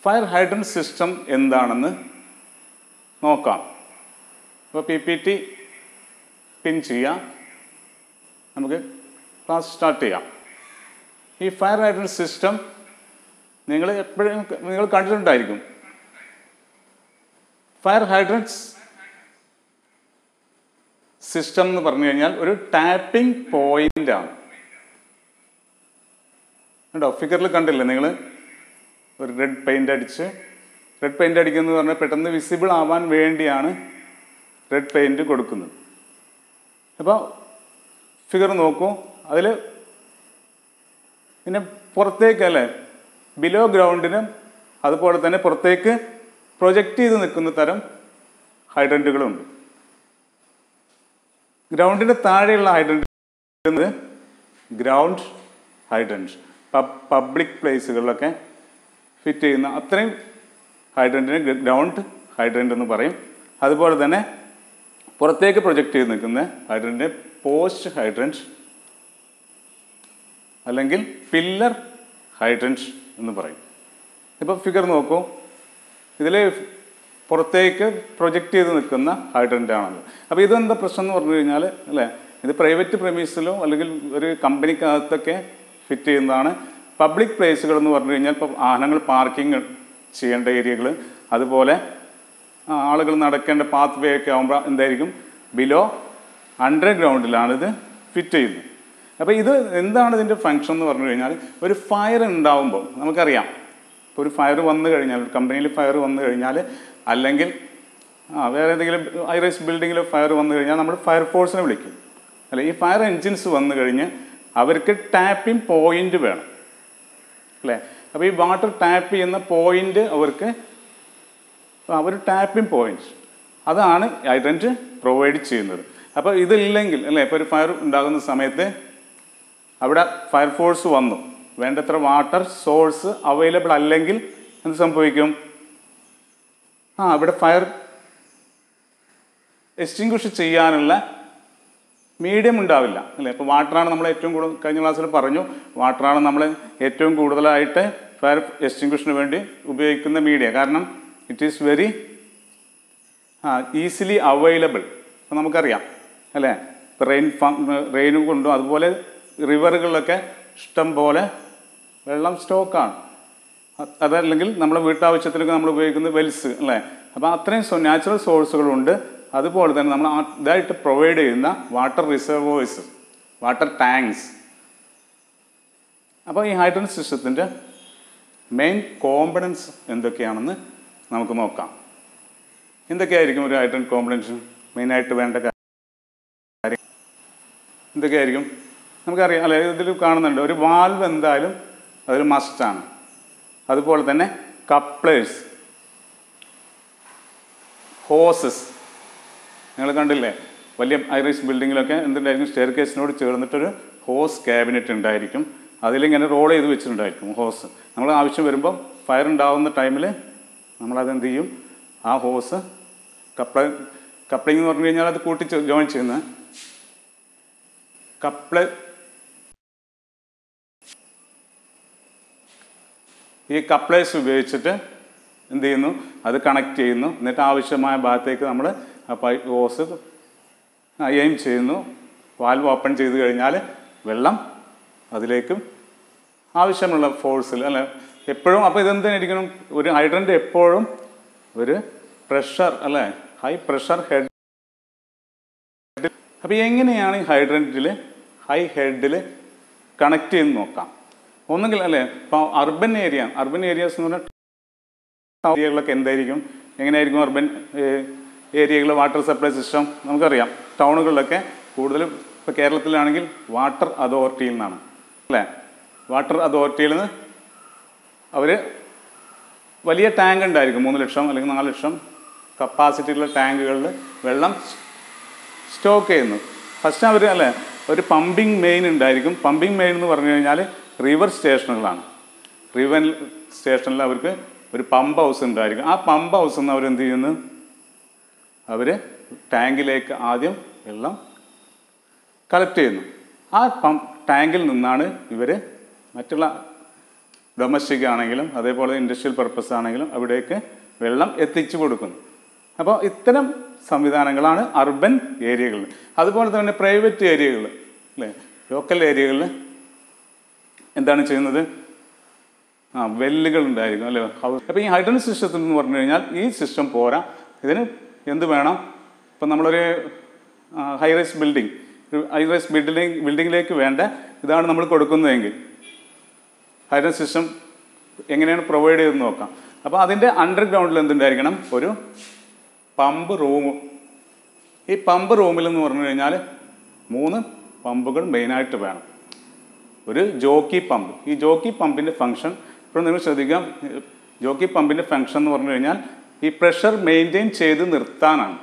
Fire hydrant system എന്താണെന്ന് നോക്കാം അപ്പോൾ പി പി ടി പിൻ ചെയ്യാം നമുക്ക് ക്ലാസ് സ്റ്റാർട്ട് ചെയ്യാം ഈ ഫയർ ഹൈഡ്രൻ സിസ്റ്റം നിങ്ങൾ എപ്പോഴും നിങ്ങൾ കണ്ടിട്ടുണ്ടായിരിക്കും ഫയർ ഹൈഡ്രൻസ് സിസ്റ്റം എന്ന് പറഞ്ഞു കഴിഞ്ഞാൽ ഒരു ടാപ്പിംഗ് പോയിന്റ് ആണ് കണ്ടോ ഫിഗറിൽ കണ്ടില്ലേ നിങ്ങൾ ഒരു റെഡ് പെയിന്റ് അടിച്ച് റെഡ് പെയിന്റ് അടിക്കുന്നത് പറഞ്ഞാൽ പെട്ടെന്ന് വിസിബിൾ ആവാൻ വേണ്ടിയാണ് റെഡ് പെയിന്റ് കൊടുക്കുന്നത് അപ്പോൾ ഫിഗർ നോക്കൂ അതിൽ പിന്നെ പുറത്തേക്ക് അല്ലേ ബിലോ ഗ്രൗണ്ടിനും അതുപോലെ തന്നെ പുറത്തേക്ക് പ്രൊജക്റ്റ് ചെയ്ത് നിൽക്കുന്ന തരം ഹൈഡ്രൻറ്റുകളുണ്ട് ഗ്രൗണ്ടിൻ്റെ താഴെയുള്ള ഹൈഡ്രൻറ്റ് ഗ്രൗണ്ട് ഹൈഡ്രൻറ്റ് പബ്ലിക് പ്ലേസുകളിലൊക്കെ ഫിറ്റ് ചെയ്യുന്ന അത്രയും ഹൈഡ്രൻറ്റിന് ഗ്രൗണ്ട് ഹൈഡ്രൻ്റ് എന്ന് പറയും അതുപോലെ തന്നെ പുറത്തേക്ക് പ്രൊജക്റ്റ് ചെയ്ത് നിൽക്കുന്ന ഹൈഡ്രൻറ്റിനെ പോസ്റ്റ് ഹൈഡ്രൻറ്റ് അല്ലെങ്കിൽ പില്ലർ ഹൈഡ്രൻറ്റ് എന്ന് പറയും ഇപ്പോൾ ഫിഗർ നോക്കൂ ഇതിൽ പുറത്തേക്ക് പ്രൊജക്റ്റ് ചെയ്ത് നിൽക്കുന്ന ഹൈഡ്രൻ്റ് ആണത് അപ്പോൾ ഇതെന്താ പ്രശ്നം എന്ന് പറഞ്ഞു കഴിഞ്ഞാൽ അല്ലേ ഇത് പ്രൈവറ്റ് പ്രമീസിലോ അല്ലെങ്കിൽ ഒരു കമ്പനിക്കകത്തൊക്കെ ഫിറ്റ് ചെയ്യുന്നതാണ് പബ്ലിക് പ്ലേസുകൾ എന്ന് പറഞ്ഞു കഴിഞ്ഞാൽ ഇപ്പോൾ വാഹനങ്ങൾ പാർക്കിംഗ് ചെയ്യേണ്ട ഏരിയകൾ അതുപോലെ ആ, ആളുകൾ നടക്കേണ്ട പാത്ത് വേ ഒക്കെ ആകുമ്പോൾ എന്തായിരിക്കും ബിലോ അണ്ടർഗ്രൗണ്ടിലാണ് ഇത് ഫിറ്റ് ചെയ്യുന്നത് അപ്പോൾ ഇത് എന്താണ് ഇതിൻ്റെ ഫങ്ഷൻ എന്ന് പറഞ്ഞു കഴിഞ്ഞാൽ ഒരു ഫയർ ഉണ്ടാവുമ്പോൾ നമുക്കറിയാം ഇപ്പോൾ ഒരു ഫയർ വന്നു കഴിഞ്ഞാൽ ഒരു കമ്പനിയിൽ ഫയർ വന്നു കഴിഞ്ഞാൽ അല്ലെങ്കിൽ ആ വേറെ ഏതെങ്കിലും ഐറൈസ് ബിൽഡിങ്ങിൽ ഫയർ വന്നു കഴിഞ്ഞാൽ നമ്മൾ ഫയർ ഫോഴ്സിനെ വിളിക്കും അല്ലെ ഈ ഫയർ എൻജിൻസ് വന്നു കഴിഞ്ഞ് അവർക്ക് ടാപ്പിംഗ് പോയിന്റ് വേണം അല്ലേ അപ്പോൾ ഈ വാട്ടർ ടാപ്പ് ചെയ്യുന്ന പോയിന്റ് അവർക്ക് അവർ ടാപ്പിംഗ് പോയിന്റ് അതാണ് ഐഡൻറ്റ് പ്രൊവൈഡ് ചെയ്യുന്നത് അപ്പോൾ ഇതില്ലെങ്കിൽ അല്ലേ ഇപ്പോൾ ഒരു ഫയർ ഉണ്ടാകുന്ന സമയത്ത് അവിടെ ഫയർഫോഴ്സ് വന്നു വേണ്ടത്ര വാട്ടർ സോഴ്സ് അവൈലബിൾ അല്ലെങ്കിൽ എന്ത് സംഭവിക്കും ആ അവിടെ ഫയർ എക്സ്റ്റിങ്ക്വിഷ് ചെയ്യാനുള്ള മീഡിയം ഉണ്ടാവില്ല അല്ലേ അപ്പോൾ വാട്ടറാണ് നമ്മൾ ഏറ്റവും കൂടുതൽ കഴിഞ്ഞ ക്ലാസ്സിൽ പറഞ്ഞു വാട്ടറാണ് നമ്മൾ ഏറ്റവും കൂടുതലായിട്ട് ഫയർ എക്സ്റ്റിങ്ക്വിഷിന് വേണ്ടി ഉപയോഗിക്കുന്ന മീഡിയ കാരണം it is very uh easily available അപ്പോൾ നമുക്കറിയാം അല്ലേ ഇപ്പോൾ റെയിൻ റെയിൻ കൊണ്ടും അതുപോലെ റിവറുകളിലൊക്കെ ഇഷ്ടം പോലെ വെള്ളം സ്റ്റോക്കാണ് അ- അതല്ലെങ്കിൽ നമ്മുടെ വീട്ടാവശ്യത്തിനൊക്കെ നമ്മൾ ഉപയോഗിക്കുന്ന വെൽസ് അല്ലേ അപ്പോൾ അത്രയും സോ നാച്ചുറൽ സോഴ്സുകളുണ്ട് അതുപോലെ തന്നെ നമ്മൾ ആ- ഇതായിട്ട് പ്രൊവൈഡ് ചെയ്യുന്ന വാട്ടർ റിസർവോഴ്സ് വാട്ടർ ടാങ്ക്സ് അപ്പോൾ ഈ ഹൈഡ്രൻ സിസ്റ്റത്തിൻ്റെ മെയിൻ കോമ്പണൻസ് എന്തൊക്കെയാണെന്ന് നമുക്ക് നോക്കാം എന്തൊക്കെയായിരിക്കും ഒരു ഹൈഡ്രൻ കോമ്പണൻസ് മെയിനായിട്ട് വേണ്ട കാര്യം എന്തൊക്കെയായിരിക്കും നമുക്കറിയാം അല്ലെ ഇതിൽ കാണുന്നുണ്ട് ഒരു വാൽവ് എന്തായാലും അതൊരു മസ്റ്റാണ് അതുപോലെ തന്നെ കപ്ലേഴ്സ് ഹോസസ് നിങ്ങൾ കണ്ടില്ലേ വലിയ ഐറിസ് ബിൽഡിങ്ങിലൊക്കെ എന്തുണ്ടായിരിക്കും സ്റ്റെയർ കേസിനോട് ചേർന്നിട്ടൊരു ഹോസ് ക്യാബിനറ്റ് ഉണ്ടായിരിക്കും അതിലിങ്ങനെ റോൾ ചെയ്ത് വെച്ചിട്ടുണ്ടായിരിക്കും ഹോസ് നമ്മൾ ആവശ്യം വരുമ്പോൾ ഫയർ ഉണ്ടാവുന്ന ടൈമിൽ നമ്മളത് എന്ത് ചെയ്യും ആ ഹോസ് കപ്ല കപ്ലിംഗ് എന്ന് പറഞ്ഞു കഴിഞ്ഞാൽ അത് കൂട്ടി ജോയിൻ ചെയ്യുന്ന കപ്ല ഈ കപ്ലേഴ്സ് ഉപയോഗിച്ചിട്ട് എന്ത് ചെയ്യുന്നു അത് കണക്ട് ചെയ്യുന്നു എന്നിട്ട് ആവശ്യമായ ഭാഗത്തേക്ക് നമ്മൾ ആ പൈ ഹോസ് എയിം ചെയ്യുന്നു വാൽവ് ഓപ്പൺ ചെയ്ത് കഴിഞ്ഞാൽ വെള്ളം അതിലേക്ക് ആവശ്യമുള്ള ഫോഴ്സിൽ അല്ല എപ്പോഴും അപ്പോൾ ഇതെന്തിനായിരിക്കണം ഒരു ഹൈഡ്രൻ്റ് എപ്പോഴും ഒരു പ്രഷർ അല്ലേ ഹൈ പ്രഷർ ഹെഡ് അപ്പോൾ എങ്ങനെയാണ് ഈ ഹൈഡ്രൻറ്റിൽ ഹൈ ഹെഡിൽ കണക്ട് ചെയ്ത് നോക്കാം ഒന്നുകിൽ അല്ലേ ഇപ്പോൾ അർബൻ ഏരിയ അർബൻ ഏരിയാസ് എന്ന് പറഞ്ഞാൽ ഏരിയകളൊക്കെ എന്തായിരിക്കും എങ്ങനെയായിരിക്കും അർബൻ ഏരിയകൾ വാട്ടർ സപ്ലൈ സിസ്റ്റം നമുക്കറിയാം ടൗണുകളിലൊക്കെ കൂടുതലും ഇപ്പോൾ കേരളത്തിലാണെങ്കിൽ വാട്ടർ അതോറിറ്റിയിൽ നിന്നാണ് അല്ലേ വാട്ടർ അതോറിറ്റിയിൽ നിന്ന് അവർ വലിയ ടാങ്ക് ഉണ്ടായിരിക്കും മൂന്ന് ലക്ഷം അല്ലെങ്കിൽ നാല് ലക്ഷം കപ്പാസിറ്റിയുള്ള ടാങ്കുകളിൽ വെള്ളം സ്റ്റോക്ക് ചെയ്യുന്നു ഫസ്റ്റ് അവർ അല്ലേ ഒരു പമ്പിംഗ് മെയിൻ ഉണ്ടായിരിക്കും പമ്പിംഗ് മെയിൻ എന്ന് പറഞ്ഞു കഴിഞ്ഞാൽ റിവർ സ്റ്റേഷനുകളാണ് റിവർ സ്റ്റേഷനിൽ അവർക്ക് ഒരു പമ്പ് ഹൗസ് ഉണ്ടായിരിക്കും ആ പമ്പ് ഹൗസ് നിന്ന് അവരെന്ത് ചെയ്യുന്നു അവർ ടാങ്കിലേക്ക് ആദ്യം വെള്ളം കളക്ട് ചെയ്യുന്നു ആ പം ടാങ്കിൽ നിന്നാണ് ഇവർ മറ്റുള്ള ഡൊമസ്റ്റിക് ആണെങ്കിലും അതേപോലെ ഇൻഡസ്ട്രിയൽ പർപ്പസ് ആണെങ്കിലും അവിടേക്ക് വെള്ളം എത്തിച്ചു കൊടുക്കുന്നു അപ്പോൾ ഇത്തരം സംവിധാനങ്ങളാണ് അർബൻ ഏരിയകളിൽ അതുപോലെ തന്നെ പ്രൈവറ്റ് ഏരിയകളിൽ അല്ലേ ലോക്കൽ ഏരിയകളിൽ എന്താണ് ചെയ്യുന്നത് ആ വെല്ലുകൾ ഉണ്ടായിരിക്കും അല്ലേ അപ്പോൾ ഈ ഹൈഡ്രൻ സിസ്റ്റത്തിൽ എന്ന് പറഞ്ഞു കഴിഞ്ഞാൽ ഈ സിസ്റ്റം പോരാ ഇതിന് എന്ത് വേണം ഇപ്പം നമ്മളൊരു high rise building high rise building ബിൽഡിങ്ങിലേക്ക് വേണ്ട ഇതാണ് നമ്മൾ കൊടുക്കുന്നതെങ്കിൽ ഹൈഡ്രൻ സിസ്റ്റം എങ്ങനെയാണ് പ്രൊവൈഡ് ചെയ്തെന്ന് നോക്കാം അപ്പോൾ അതിൻ്റെ അണ്ടർഗ്രൗണ്ടിൽ എന്തുണ്ടായിരിക്കണം ഒരു പമ്പ് റൂം ഈ പമ്പ് റൂമിൽ എന്ന് പറഞ്ഞു കഴിഞ്ഞാൽ മൂന്ന് പമ്പുകൾ മെയിനായിട്ട് വേണം ഒരു ജോക്കി പമ്പ് ഈ ജോക്കി പമ്പിൻ്റെ ഫങ്ഷൻ ഇപ്പോൾ നിങ്ങൾ ശ്രദ്ധിക്കാം ജോക്കി പമ്പിൻ്റെ ഫങ്ഷൻ എന്ന് പറഞ്ഞു കഴിഞ്ഞാൽ ഈ പ്രഷർ മെയിൻറ്റെയിൻ ചെയ്ത് നിർത്താനാണ്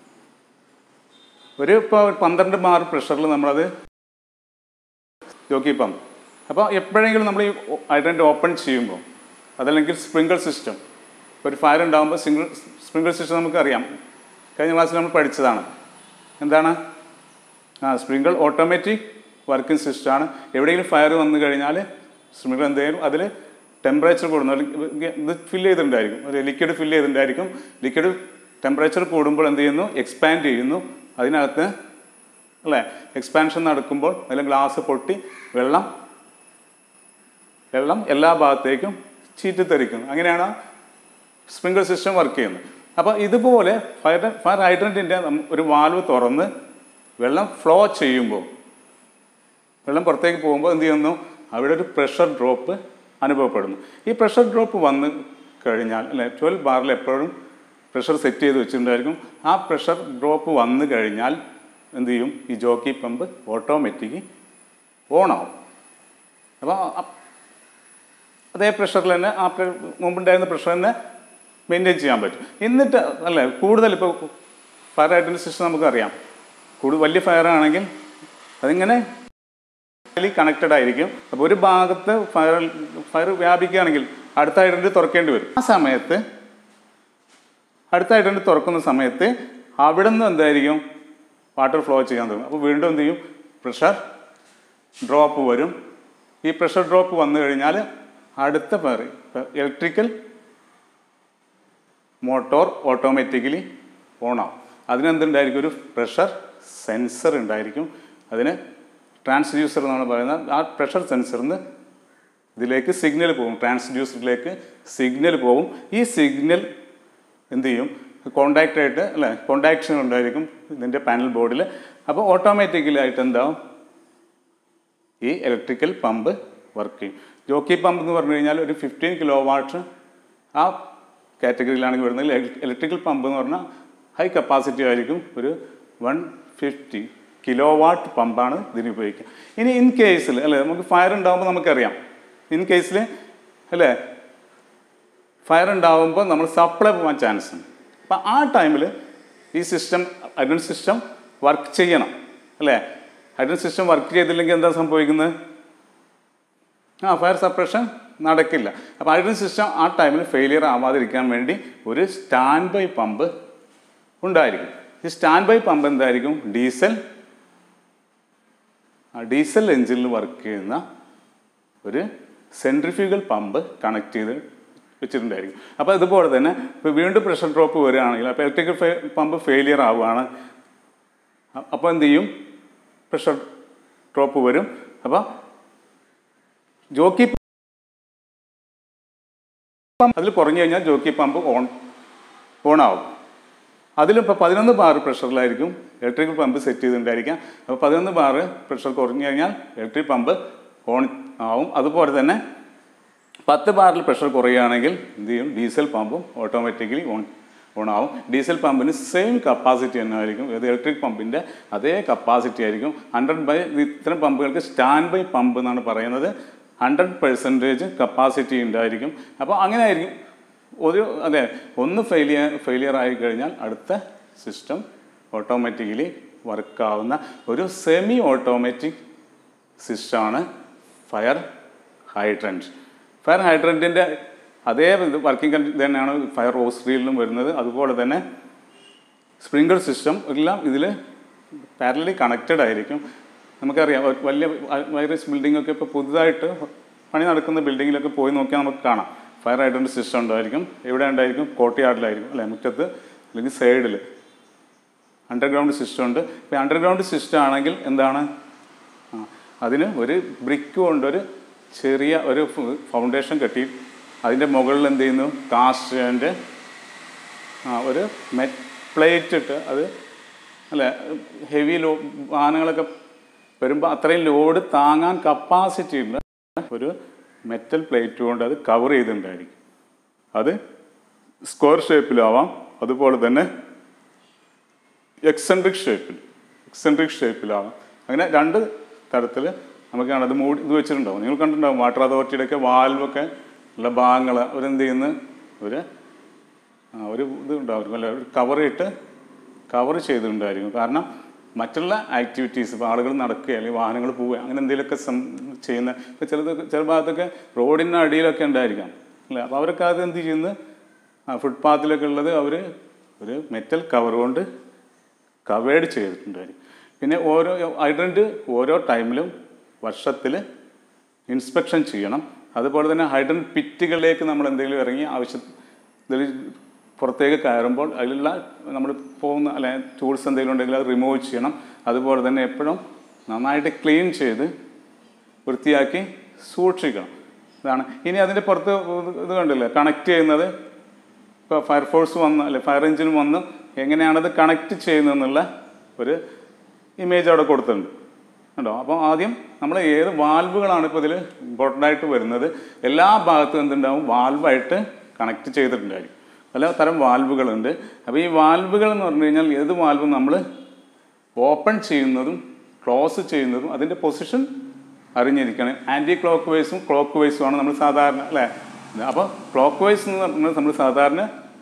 ഒരു ഇപ്പോൾ പന്ത്രണ്ട് ബാർ പ്രഷറിൽ നമ്മളത് ജോക്കി പമ്പ് അപ്പോൾ എപ്പോഴെങ്കിലും നമ്മൾ ഈ ഐഡൻറ്റ് ഓപ്പൺ ചെയ്യുമ്പോൾ അതല്ലെങ്കിൽ സ്പ്രിങ്കിൾ സിസ്റ്റം ഒരു ഫയർ ഉണ്ടാകുമ്പോൾ സിംഗിൾ സ്പ്രിങ്കിൾ സിസ്റ്റം നമുക്കറിയാം കഴിഞ്ഞ ക്ലാസ്സിൽ നമ്മൾ പഠിച്ചതാണ് എന്താണ് ആ സ്പ്രിങ്കിൾ ഓട്ടോമാറ്റിക് വർക്കിംഗ് സിസ്റ്റമാണ് എവിടെയെങ്കിലും ഫയർ വന്നു കഴിഞ്ഞാൽ സ്പ്രിങ്കിൾ എന്ത് ചെയ്യും അതിൽ ടെമ്പറേച്ചർ കൂടുന്നു അല്ലെങ്കിൽ ഇത് ഫില്ല് ചെയ്തിട്ടുണ്ടായിരിക്കും ഒരു ലിക്വിഡ് ഫില്ല് ചെയ്തിട്ടുണ്ടായിരിക്കും ലിക്വിഡ് ടെമ്പറേച്ചർ കൂടുമ്പോൾ എന്ത് ചെയ്യുന്നു എക്സ്പാൻഡ് ചെയ്യുന്നു അതിനകത്ത് അല്ലേ എക്സ്പാൻഷൻ നടക്കുമ്പോൾ അതിൽ ഗ്ലാസ് പൊട്ടി വെള്ളം വെള്ളം എല്ലാ ഭാഗത്തേക്കും ചീറ്റിത്തെറിക്കും അങ്ങനെയാണ് സ്പ്രിങ്കിൾ സിസ്റ്റം വർക്ക് ചെയ്യുന്നത് അപ്പോൾ ഇതുപോലെ ഫയർ ഫയർ ഹൈഡ്രൻറ്റിൻ്റെ ഒരു വാൽവ് തുറന്ന് വെള്ളം ഫ്ലോ ചെയ്യുമ്പോൾ വെള്ളം പുറത്തേക്ക് പോകുമ്പോൾ എന്ത് ചെയ്യുന്നു അവിടെ ഒരു പ്രഷർ ഡ്രോപ്പ് അനുഭവപ്പെടുന്നു ഈ പ്രഷർ ഡ്രോപ്പ് വന്ന് കഴിഞ്ഞാൽ അല്ലെ ട്വൽവ് ബാറിൽ എപ്പോഴും പ്രഷർ സെറ്റ് ചെയ്ത് വെച്ചിട്ടുണ്ടായിരിക്കും ആ പ്രഷർ ഡ്രോപ്പ് വന്നു കഴിഞ്ഞാൽ എന്ത് ചെയ്യും ഈ ജോക്കി പമ്പ് ഓട്ടോമാറ്റിക് ഓണാവും അപ്പോൾ അതേ പ്രഷറിൽ തന്നെ ആ പ്ര- മുമ്പുണ്ടായിരുന്ന പ്രഷർ തന്നെ മെയിൻറ്റെയിൻ ചെയ്യാൻ പറ്റും എന്നിട്ട് അല്ലേ കൂടുതൽ ഇപ്പോൾ ഫയർ ഹൈഡ്രൻ സിസ്റ്റം നമുക്കറിയാം കൂടുതൽ വലിയ ഫയർ ആണെങ്കിൽ അതിങ്ങനെ കണക്റ്റഡ് ആയിരിക്കും അപ്പോൾ ഒരു ഭാഗത്ത് ഫയർ ഫയർ വ്യാപിക്കുകയാണെങ്കിൽ അടുത്ത ഹൈഡ്രൻ്റ് തുറക്കേണ്ടി വരും ആ സമയത്ത് അടുത്ത ഹൈഡ്രൻ്റ് തുറക്കുന്ന സമയത്ത് അവിടെ നിന്ന് എന്തായിരിക്കും വാട്ടർ ഫ്ലോ ചെയ്യാൻ തുടങ്ങും അപ്പോൾ വീണ്ടും എന്ത് ചെയ്യും പ്രഷർ ഡ്രോപ്പ് വരും ഈ പ്രഷർ ഡ്രോപ്പ് വന്നു കഴിഞ്ഞാൽ അടുത്ത fire electrical motor automatically on ആവും അതിനെന്തുണ്ടായിരിക്കും ഒരു പ്രഷർ സെൻസർ ഉണ്ടായിരിക്കും അതിന് ട്രാൻസ്ഡ്യൂസർ എന്നാണ് പറയുന്നത് ആ പ്രഷർ സെൻസറിന് ഇതിലേക്ക് സിഗ്നൽ പോകും ട്രാൻസ്ഡ്യൂസറിലേക്ക് സിഗ്നൽ പോകും ഈ സിഗ്നൽ എന്ത് ചെയ്യും കോണ്ടാക്റ്റ് ആയിട്ട് അല്ലേ കോണ്ടാക്ഷൻ ഉണ്ടായിരിക്കും ഇതിൻ്റെ പാനൽ ബോർഡിൽ അപ്പോൾ ഓട്ടോമാറ്റിക്കലി ആയിട്ട് എന്താവും ഈ ഇലക്ട്രിക്കൽ പമ്പ് വർക്ക് ചെയ്യും ജോക്കി പമ്പ് എന്ന് പറഞ്ഞു കഴിഞ്ഞാൽ ഒരു ഫിഫ്റ്റീൻ കിലോ വാട്ട് ആ കാറ്റഗറിയിലാണ് വരുന്നത് ഇലക്ട്രിക്കൽ പമ്പ് എന്ന് പറഞ്ഞാൽ ഹൈ കപ്പാസിറ്റി ആയിരിക്കും ഒരു വൺ ഫിഫ്റ്റി കിലോ വാട്ട് പമ്പാണ് ഇതിന് ഉപയോഗിക്കുക ഇനി ഇൻ കേസിൽ അല്ലേ നമുക്ക് ഫയർ ഉണ്ടാകുമ്പോൾ നമുക്കറിയാം ഇൻ കേസിൽ അല്ലേ ഫയർ ഉണ്ടാകുമ്പോൾ നമ്മൾ സപ്ലൈ പോകാൻ ചാൻസ് ഉണ്ട് അപ്പം ആ ടൈമിൽ ഈ സിസ്റ്റം ഹൈഡ്രൻ സിസ്റ്റം വർക്ക് ചെയ്യണം അല്ലേ ഹൈഡ്രൻ സിസ്റ്റം വർക്ക് ചെയ്തില്ലെങ്കിൽ എന്താ സംഭവിക്കുന്നത് ആ ഫയർ സപ്രഷൻ നടക്കില്ല അപ്പോൾ ഹൈഡ്രൻ സിസ്റ്റം ആ ടൈമിൽ ഫെയിലിയർ ആവാതിരിക്കാൻ വേണ്ടി ഒരു സ്റ്റാൻഡ് ബൈ പമ്പ് ഉണ്ടായിരിക്കും ഈ സ്റ്റാൻഡ് ബൈ പമ്പ് എന്തായിരിക്കും ഡീസൽ ആ ഡീസൽ എഞ്ചിനിൽ വർക്ക് ചെയ്യുന്ന ഒരു സെൻട്രിഫ്യൂഗൽ പമ്പ് കണക്ട് ചെയ്ത് വെച്ചിട്ടുണ്ടായിരിക്കും അപ്പോൾ ഇതുപോലെ തന്നെ ഇപ്പോൾ വീണ്ടും പ്രഷർ ഡ്രോപ്പ് വരികയാണെങ്കിൽ അപ്പോൾ ഇലക്ട്രിക്കൽ ഫെ പമ്പ് ഫെയിലിയർ ആവുകയാണ് അ- അപ്പോൾ എന്ത് ചെയ്യും പ്രഷർ ഡ്രോപ്പ് വരും അപ്പോൾ ജോക്കി പമ്പ് അതിൽ കുറഞ്ഞു കഴിഞ്ഞാൽ ജോക്കി പമ്പ് ഓൺ ഓൺ ആവും അതിലിപ്പോൾ പതിനൊന്ന് ബാർ പ്രഷറിലായിരിക്കും ഇലക്ട്രിക്കൽ പമ്പ് സെറ്റ് ചെയ്തിട്ടുണ്ടായിരിക്കാം അപ്പോൾ പതിനൊന്ന് ബാർ പ്രഷർ കുറഞ്ഞു കഴിഞ്ഞാൽ ഇലക്ട്രിക് പമ്പ് ഓൺ ആവും അതുപോലെ തന്നെ പത്ത് ബാറിൽ പ്രഷർ കുറയുകയാണെങ്കിൽ എന്ത് ചെയ്യും ഡീസൽ പമ്പും ഓട്ടോമാറ്റിക്കലി ഓൺ ഓൺ ആവും ഡീസൽ പമ്പിന് സെയിം കപ്പാസിറ്റി തന്നെ ആയിരിക്കും ഇത് ഇലക്ട്രിക് പമ്പിൻ്റെ അതേ കപ്പാസിറ്റി ആയിരിക്കും ഹൺഡ്രഡ് ബൈ ഇത്തരം പമ്പുകൾക്ക് സ്റ്റാൻഡ് ബൈ പമ്പ് എന്നാണ് പറയുന്നത് ഹൺഡ്രഡ് പെർസെൻറ്റേജ് കപ്പാസിറ്റി ഉണ്ടായിരിക്കും അപ്പോൾ അങ്ങനെ ആയിരിക്കും ഒരു അതെ ഒന്ന് ഫെയിലിയർ ഫെയിലിയർ ആയി കഴിഞ്ഞാൽ അടുത്ത സിസ്റ്റം ഓട്ടോമാറ്റിക്കലി വർക്കാവുന്ന ഒരു സെമി ഓട്ടോമാറ്റിക് സിസ്റ്റമാണ് ഫയർ ഹൈഡ്രൻറ്റ് ഫയർ ഹൈഡ്രൻറ്റിൻ്റെ അതേ വർക്കിംഗ് കണ്ടി തന്നെയാണ് ഫയർ ഓസ്ട്രിയിലും വരുന്നത് അതുപോലെ തന്നെ സ്പ്രിങ്കിൾ സിസ്റ്റം എല്ലാം ഇതിൽ പാരലി കണക്റ്റഡ് ആയിരിക്കും നമുക്കറിയാം ഒരു വലിയ വൈറസ് ബിൽഡിംഗ് ഒക്കെ ഇപ്പോൾ പുതുതായിട്ട് പണി നടക്കുന്ന ബിൽഡിങ്ങിലൊക്കെ പോയി നോക്കിയാൽ നമുക്ക് കാണാം ഫയർ ഹൈഡ്രൻ്റ് സിസ്റ്റം ഉണ്ടായിരിക്കും എവിടെ ഉണ്ടായിരിക്കും കോർട്ട്യാർഡിലായിരിക്കും അല്ലെ മുറ്റത്ത് അല്ലെങ്കിൽ സൈഡിൽ അണ്ടർഗ്രൗണ്ട് സിസ്റ്റം ഉണ്ട് ഇപ്പോൾ അണ്ടർഗ്രൗണ്ട് സിസ്റ്റം ആണെങ്കിൽ എന്താണ് ആ, അതിന് ഒരു ബ്രിക്ക് കൊണ്ടൊരു ചെറിയ ഒരു ഫൗണ്ടേഷൻ കെട്ടി അതിൻ്റെ മുകളിൽ എന്ത് ചെയ്യുന്നു കാസ്റ്റിൻ്റെ ആ ഒരു മെറ്റ് പ്ലേറ്റ് ഇട്ട് അത് അല്ലേ ഹെവി ലോ വാഹനങ്ങളൊക്കെ വരുമ്പോൾ അത്രയും ലോഡ് താങ്ങാൻ കപ്പാസിറ്റി ഉള്ള ഒരു മെറ്റൽ പ്ലേറ്റ് കൊണ്ട് അത് കവർ ചെയ്തിട്ടുണ്ടായിരിക്കും അത് സ്ക്വയർ ഷേപ്പിലാവാം അതുപോലെ തന്നെ എക്സെൻട്രിക് ഷേപ്പിൽ എക്സെൻട്രിക് ഷേപ്പിലാവാം അങ്ങനെ രണ്ട് തരത്തിൽ നമുക്ക് കാണാം അത് മൂടി ഇത് വെച്ചിട്ടുണ്ടാവും നിങ്ങൾ കണ്ടിട്ടുണ്ടാവും വാട്ടർ അതോറിറ്റിയുടെ ഒക്കെ വാൽവൊക്കെ ഉള്ള ഭാഗങ്ങൾ അവരെന്ത് ചെയ്യുന്നു ഒരു ആ, ഒരു ഇത് ഉണ്ടാവും അല്ല ഒരു കവർ ഇട്ട് കവർ ചെയ്തിട്ടുണ്ടായിരിക്കും കാരണം മറ്റുള്ള ആക്ടിവിറ്റീസ് ഇപ്പോൾ ആളുകൾ നടക്കുക അല്ലെങ്കിൽ വാഹനങ്ങൾ പോവുക അങ്ങനെ എന്തെങ്കിലുമൊക്കെ സം ചെയ്യുന്ന ഇപ്പോൾ ചിലതൊക്കെ ചില ഭാഗത്തൊക്കെ റോഡിൻ്റെ അടിയിലൊക്കെ ഉണ്ടായിരിക്കാം അല്ലേ അപ്പോൾ അവരൊക്കെ അത് എന്ത് ചെയ്യുന്നു ആ ഫുട്പാത്തിലൊക്കെ ഉള്ളത് അവർ ഒരു മെറ്റൽ കവർ കൊണ്ട് കവേഡ് ചെയ്തിട്ടുണ്ടായിരിക്കും പിന്നെ ഓരോ ഹൈഡ്രൻറ്റ് ഓരോ ടൈമിലും വർഷത്തിൽ ഇൻസ്പെക്ഷൻ ചെയ്യണം അതുപോലെ തന്നെ ഹൈഡ്രൻ പിറ്റുകളിലേക്ക് നമ്മൾ എന്തെങ്കിലും ഇറങ്ങി ആവശ്യം ഇതിൽ പുറത്തേക്ക് കയറുമ്പോൾ അതിലുള്ള നമ്മൾ പോകുന്ന അല്ലെ ടൂൾസ് എന്തെങ്കിലും ഉണ്ടെങ്കിൽ അത് റിമൂവ് ചെയ്യണം അതുപോലെ തന്നെ എപ്പോഴും നന്നായിട്ട് ക്ലീൻ ചെയ്ത് വൃത്തിയാക്കി സൂക്ഷിക്കണം ഇതാണ് ഇനി അതിൻ്റെ പുറത്ത് ഇത് കണ്ടില്ലേ കണക്ട് ചെയ്യുന്നത് ഇപ്പോൾ ഫയർഫോഴ്സ് വന്ന് അല്ലെ ഫയർ എഞ്ചിൻ വന്ന് എങ്ങനെയാണത് കണക്ട് ചെയ്യുന്നതെന്നുള്ള ഒരു ഇമേജ് അവിടെ കൊടുത്തിട്ടുണ്ട് കണ്ടോ അപ്പോൾ ആദ്യം നമ്മൾ ഏത് വാൽവുകളാണ് ഇപ്പോൾ ഇതിൽ ഇമ്പോർട്ടൻ്റ് ആയിട്ട് വരുന്നത് എല്ലാ ഭാഗത്തും എന്തുണ്ടാവും വാൽവായിട്ട് കണക്ട് ചെയ്തിട്ടുണ്ടായിരിക്കും പല തരം വാൽവുകളുണ്ട് അപ്പോൾ ഈ വാൽവുകൾ എന്ന് പറഞ്ഞു കഴിഞ്ഞാൽ ഏത് വാൽവും നമ്മൾ ഓപ്പൺ ചെയ്യുന്നതും ക്ലോസ് ചെയ്യുന്നതും അതിൻ്റെ പൊസിഷൻ അറിഞ്ഞിരിക്കണം ആൻറ്റി ക്ലോക്ക് വൈസും ക്ലോക്ക് വൈസും ആണ് നമ്മൾ സാധാരണ അല്ലേ അപ്പോൾ ക്ലോക്ക് വൈസ് എന്ന് പറഞ്ഞാൽ നമ്മൾ സാധാരണ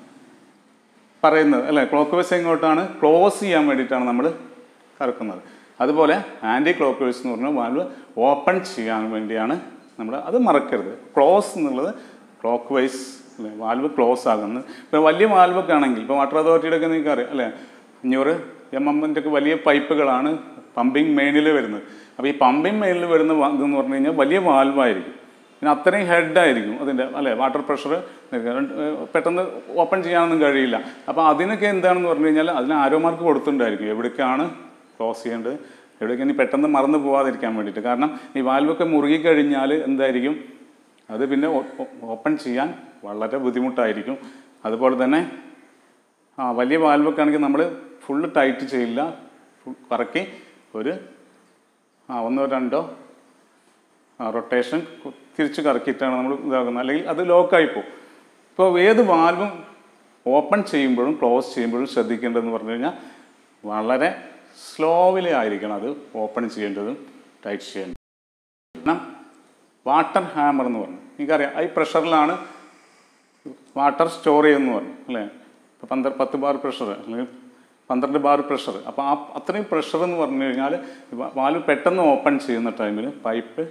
പറയുന്നത് അല്ലേ ക്ലോക്ക് വൈസ് എങ്ങോട്ടാണ് ക്ലോസ് ചെയ്യാൻ വേണ്ടിയിട്ടാണ് നമ്മൾ കറക്കുന്നത് അതുപോലെ ആൻറ്റി ക്ലോക്ക് വൈസ് എന്ന് പറഞ്ഞാൽ വാൽവ് ഓപ്പൺ ചെയ്യാൻ വേണ്ടിയാണ് നമ്മൾ അത് മറക്കരുത് ക്ലോസ് എന്നുള്ളത് ക്ലോക്ക് വൈസ് അല്ലേ വാൽവ് ക്ലോസ് ആകുന്നത് ഇപ്പോൾ വലിയ വാൽവൊക്കെ ആണെങ്കിൽ ഇപ്പോൾ വാട്ടർ അതോറിറ്റിയുടെ ഒക്കെ നിങ്ങൾക്ക് അറിയാം അല്ലേ അഞ്ഞൂറ് എം എമ്മിൻ്റെ ഒക്കെ വലിയ പൈപ്പുകളാണ് പമ്പിങ് മെയിനിൽ വരുന്നത് അപ്പോൾ ഈ പമ്പിങ് മെയിനിൽ വരുന്ന വാ- ഇതെന്ന് പറഞ്ഞു കഴിഞ്ഞാൽ വലിയ വാൽവായിരിക്കും പിന്നെ അത്രയും ഹെഡായിരിക്കും അതിൻ്റെ അല്ലേ വാട്ടർ പ്രഷർ പെട്ടെന്ന് ഓപ്പൺ ചെയ്യാനൊന്നും കഴിയില്ല അപ്പോൾ അതിനൊക്കെ എന്താണെന്ന് പറഞ്ഞു കഴിഞ്ഞാൽ അതിന് ആരോ മാർക്ക് കൊടുത്തിട്ടുണ്ടായിരിക്കും എവിടേക്കാണ് ക്ലോസ് ചെയ്യേണ്ടത് എവിടേക്ക് ഇനി പെട്ടെന്ന് മറന്നു പോകാതിരിക്കാൻ വേണ്ടിയിട്ട് കാരണം ഈ വാൽവൊക്കെ മുറുകി കഴിഞ്ഞാൽ എന്തായിരിക്കും അത് പിന്നെ ഓപ്പൺ ചെയ്യാൻ വളരെ ബുദ്ധിമുട്ടായിരിക്കും അതുപോലെ തന്നെ ആ വലിയ വാൽവൊക്കെ ആണെങ്കിൽ നമ്മൾ ഫുള്ള് ടൈറ്റ് ചെയ്യില്ല ഫുൾ കറക്കി ഒരു ആ ഒന്നോ രണ്ടോ റൊട്ടേഷൻ തിരിച്ച് കറക്കിയിട്ടാണ് നമ്മൾ ഇതാക്കുന്നത് അല്ലെങ്കിൽ അത് ലോക്കായി പോകും ഇപ്പോൾ ഏത് വാൽവും ഓപ്പൺ ചെയ്യുമ്പോഴും ക്ലോസ് ചെയ്യുമ്പോഴും ശ്രദ്ധിക്കേണ്ടതെന്ന് പറഞ്ഞു കഴിഞ്ഞാൽ വളരെ സ്ലോവിലി ആയിരിക്കണം അത് ഓപ്പൺ ചെയ്യേണ്ടതും ടൈറ്റ് ചെയ്യേണ്ടതും കാരണം വാട്ടർ ഹാമർ എന്ന് പറഞ്ഞു എനിക്കറിയാം ഈ പ്രഷറിലാണ് വാട്ടർ സ്റ്റോർ ചെയ്യുമെന്ന് പറഞ്ഞു അല്ലേ ഇപ്പോൾ പന്ത്ര പത്ത് ബാർ പ്രഷർ അല്ലെങ്കിൽ പന്ത്രണ്ട് ബാർ പ്രഷർ അപ്പോൾ ആ അത്രയും പ്രഷർ എന്ന് പറഞ്ഞു കഴിഞ്ഞാൽ വാൽവ് പെട്ടെന്ന് ഓപ്പൺ ചെയ്യുന്ന ടൈമിൽ പൈപ്പ്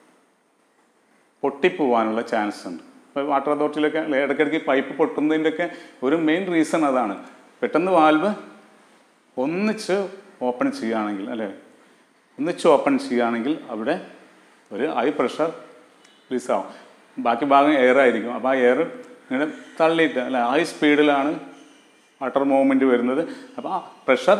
പൊട്ടിപ്പോവാനുള്ള ചാൻസ് ഉണ്ട് ഇപ്പോൾ വാട്ടർ അതോറിറ്റിയിലൊക്കെ അല്ലേ, ഇടയ്ക്കിടയ്ക്ക് പൈപ്പ് പൊട്ടുന്നതിൻ്റെയൊക്കെ ഒരു മെയിൻ റീസൺ അതാണ് പെട്ടെന്ന് വാൽവ് ഒന്നിച്ച് ഓപ്പൺ ചെയ്യുകയാണെങ്കിൽ അല്ലേ ഒന്നിച്ച് ഓപ്പൺ ചെയ്യുകയാണെങ്കിൽ അവിടെ ഒരു ഹൈ പ്രഷർ റിലീസാവും ബാക്കി ഭാഗം എയർ ആയിരിക്കും അപ്പോൾ ആ എയർ ഇങ്ങനെ തള്ളിയിട്ട് അല്ല ഹൈ സ്പീഡിലാണ് വാട്ടർ മൂവ്മെൻറ്റ് വരുന്നത് അപ്പോൾ ആ പ്രഷർ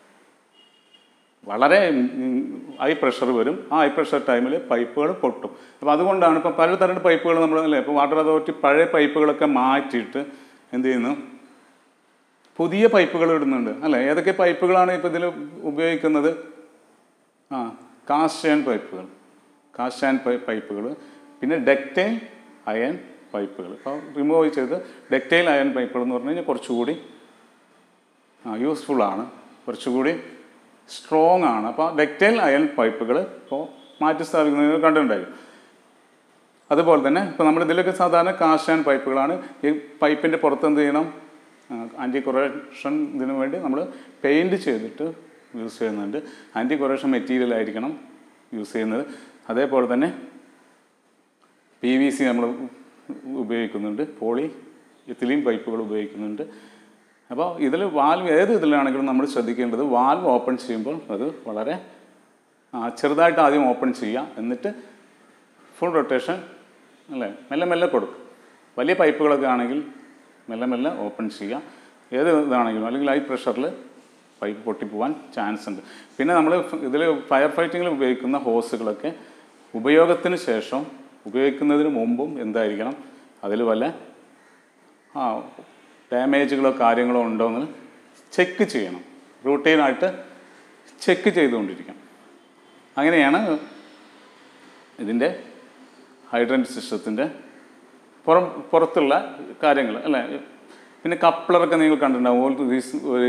വളരെ ഹൈ പ്രഷർ വരും ആ ഹൈ പ്രഷർ ടൈമിൽ പൈപ്പുകൾ പൊട്ടും അപ്പോൾ അതുകൊണ്ടാണ് ഇപ്പോൾ പലതരം പൈപ്പുകൾ നമ്മൾ അല്ലേ ഇപ്പോൾ വാട്ടർ അതോറിറ്റി പഴയ പൈപ്പുകളൊക്കെ മാറ്റിയിട്ട് എന്ത് ചെയ്യുന്നു പുതിയ പൈപ്പുകൾ ഇടുന്നുണ്ട് അല്ലേ ഏതൊക്കെ പൈപ്പുകളാണ് ഇപ്പോൾ ഇതിൽ ഉപയോഗിക്കുന്നത് ആ കാസ്റ്റ് ആൻഡ് പൈപ്പുകൾ കാസ്റ്റ് ആൻഡ് പൈ പൈപ്പുകൾ പിന്നെ ഡെക്റ്റൈൽ അയൺ പൈപ്പുകൾ ഇപ്പോൾ റിമൂവ് ചെയ്ത് ഡെക്റ്റൈൽ അയൺ പൈപ്പുകൾ എന്ന് പറഞ്ഞു കഴിഞ്ഞാൽ കുറച്ചുകൂടി യൂസ്ഫുൾ ആണ് കുറച്ചുകൂടി സ്ട്രോങ് ആണ് അപ്പോൾ ഡെക്റ്റൈൽ അയൺ പൈപ്പുകൾ ഇപ്പോൾ മാറ്റി സ്ഥാപിക്കുന്നത് കണ്ടിട്ടുണ്ടായിരുന്നു അതുപോലെ തന്നെ ഇപ്പോൾ നമ്മൾ ഇതിലൊക്കെ സാധാരണ കാസ്റ്റ് ആൻഡ് പൈപ്പുകളാണ് ഈ പൈപ്പിൻ്റെ പുറത്ത് എന്ത് ചെയ്യണം ആൻറ്റി കൊറേഷൻ ഇതിനു വേണ്ടി നമ്മൾ പെയിൻറ് ചെയ്തിട്ട് യൂസ് ചെയ്യുന്നുണ്ട് ആൻറ്റി കൊറേഷൻ മെറ്റീരിയൽ ആയിരിക്കണം യൂസ് ചെയ്യുന്നത് അതേപോലെ തന്നെ പി വി സി നമ്മൾ ഉപയോഗിക്കുന്നുണ്ട് പോളി എത്തിലീൻ പൈപ്പുകൾ ഉപയോഗിക്കുന്നുണ്ട് അപ്പോൾ ഇതിൽ വാൽവ് ഏത് ഇതിലാണെങ്കിലും നമ്മൾ ശ്രദ്ധിക്കേണ്ടത് വാൽവ് ഓപ്പൺ ചെയ്യുമ്പോൾ അത് വളരെ ആ, ചെറുതായിട്ട് ആദ്യം ഓപ്പൺ ചെയ്യുക എന്നിട്ട് ഫുൾ റൊട്ടേഷൻ അല്ലേ മെല്ലെ മെല്ലെ കൊടുക്കും വലിയ പൈപ്പുകളൊക്കെ ആണെങ്കിൽ മെല്ലെ മെല്ലെ ഓപ്പൺ ചെയ്യാം ഏത് ഇതാണെങ്കിലും അല്ലെങ്കിൽ ഹൈ പ്രഷറിൽ പൈപ്പ് പൊട്ടിപ്പോവാൻ ചാൻസ് ഉണ്ട് പിന്നെ നമ്മൾ ഇതിൽ ഫയർ ഫൈറ്റിങ്ങിൽ ഉപയോഗിക്കുന്ന ഹോസുകളൊക്കെ ഉപയോഗത്തിന് ശേഷം ഉപയോഗിക്കുന്നതിന് മുമ്പും എന്തായിരിക്കണം അതിൽ വല്ല ആ ഡാമേജുകളോ കാര്യങ്ങളോ ഉണ്ടോ എന്ന് ചെക്ക് ചെയ്യണം റൂട്ടീനായിട്ട് ചെക്ക് ചെയ്തുകൊണ്ടിരിക്കണം അങ്ങനെയാണ് ഇതിൻ്റെ ഹൈഡ്രൻറ്റ് സിസ്റ്റത്തിൻ്റെ പുറം പുറത്തുള്ള കാര്യങ്ങൾ അല്ലേ പിന്നെ കപ്ലറൊക്കെ നിങ്ങൾ കണ്ടിട്ടുണ്ടാവും ഓൾ ദീസ് ഒരു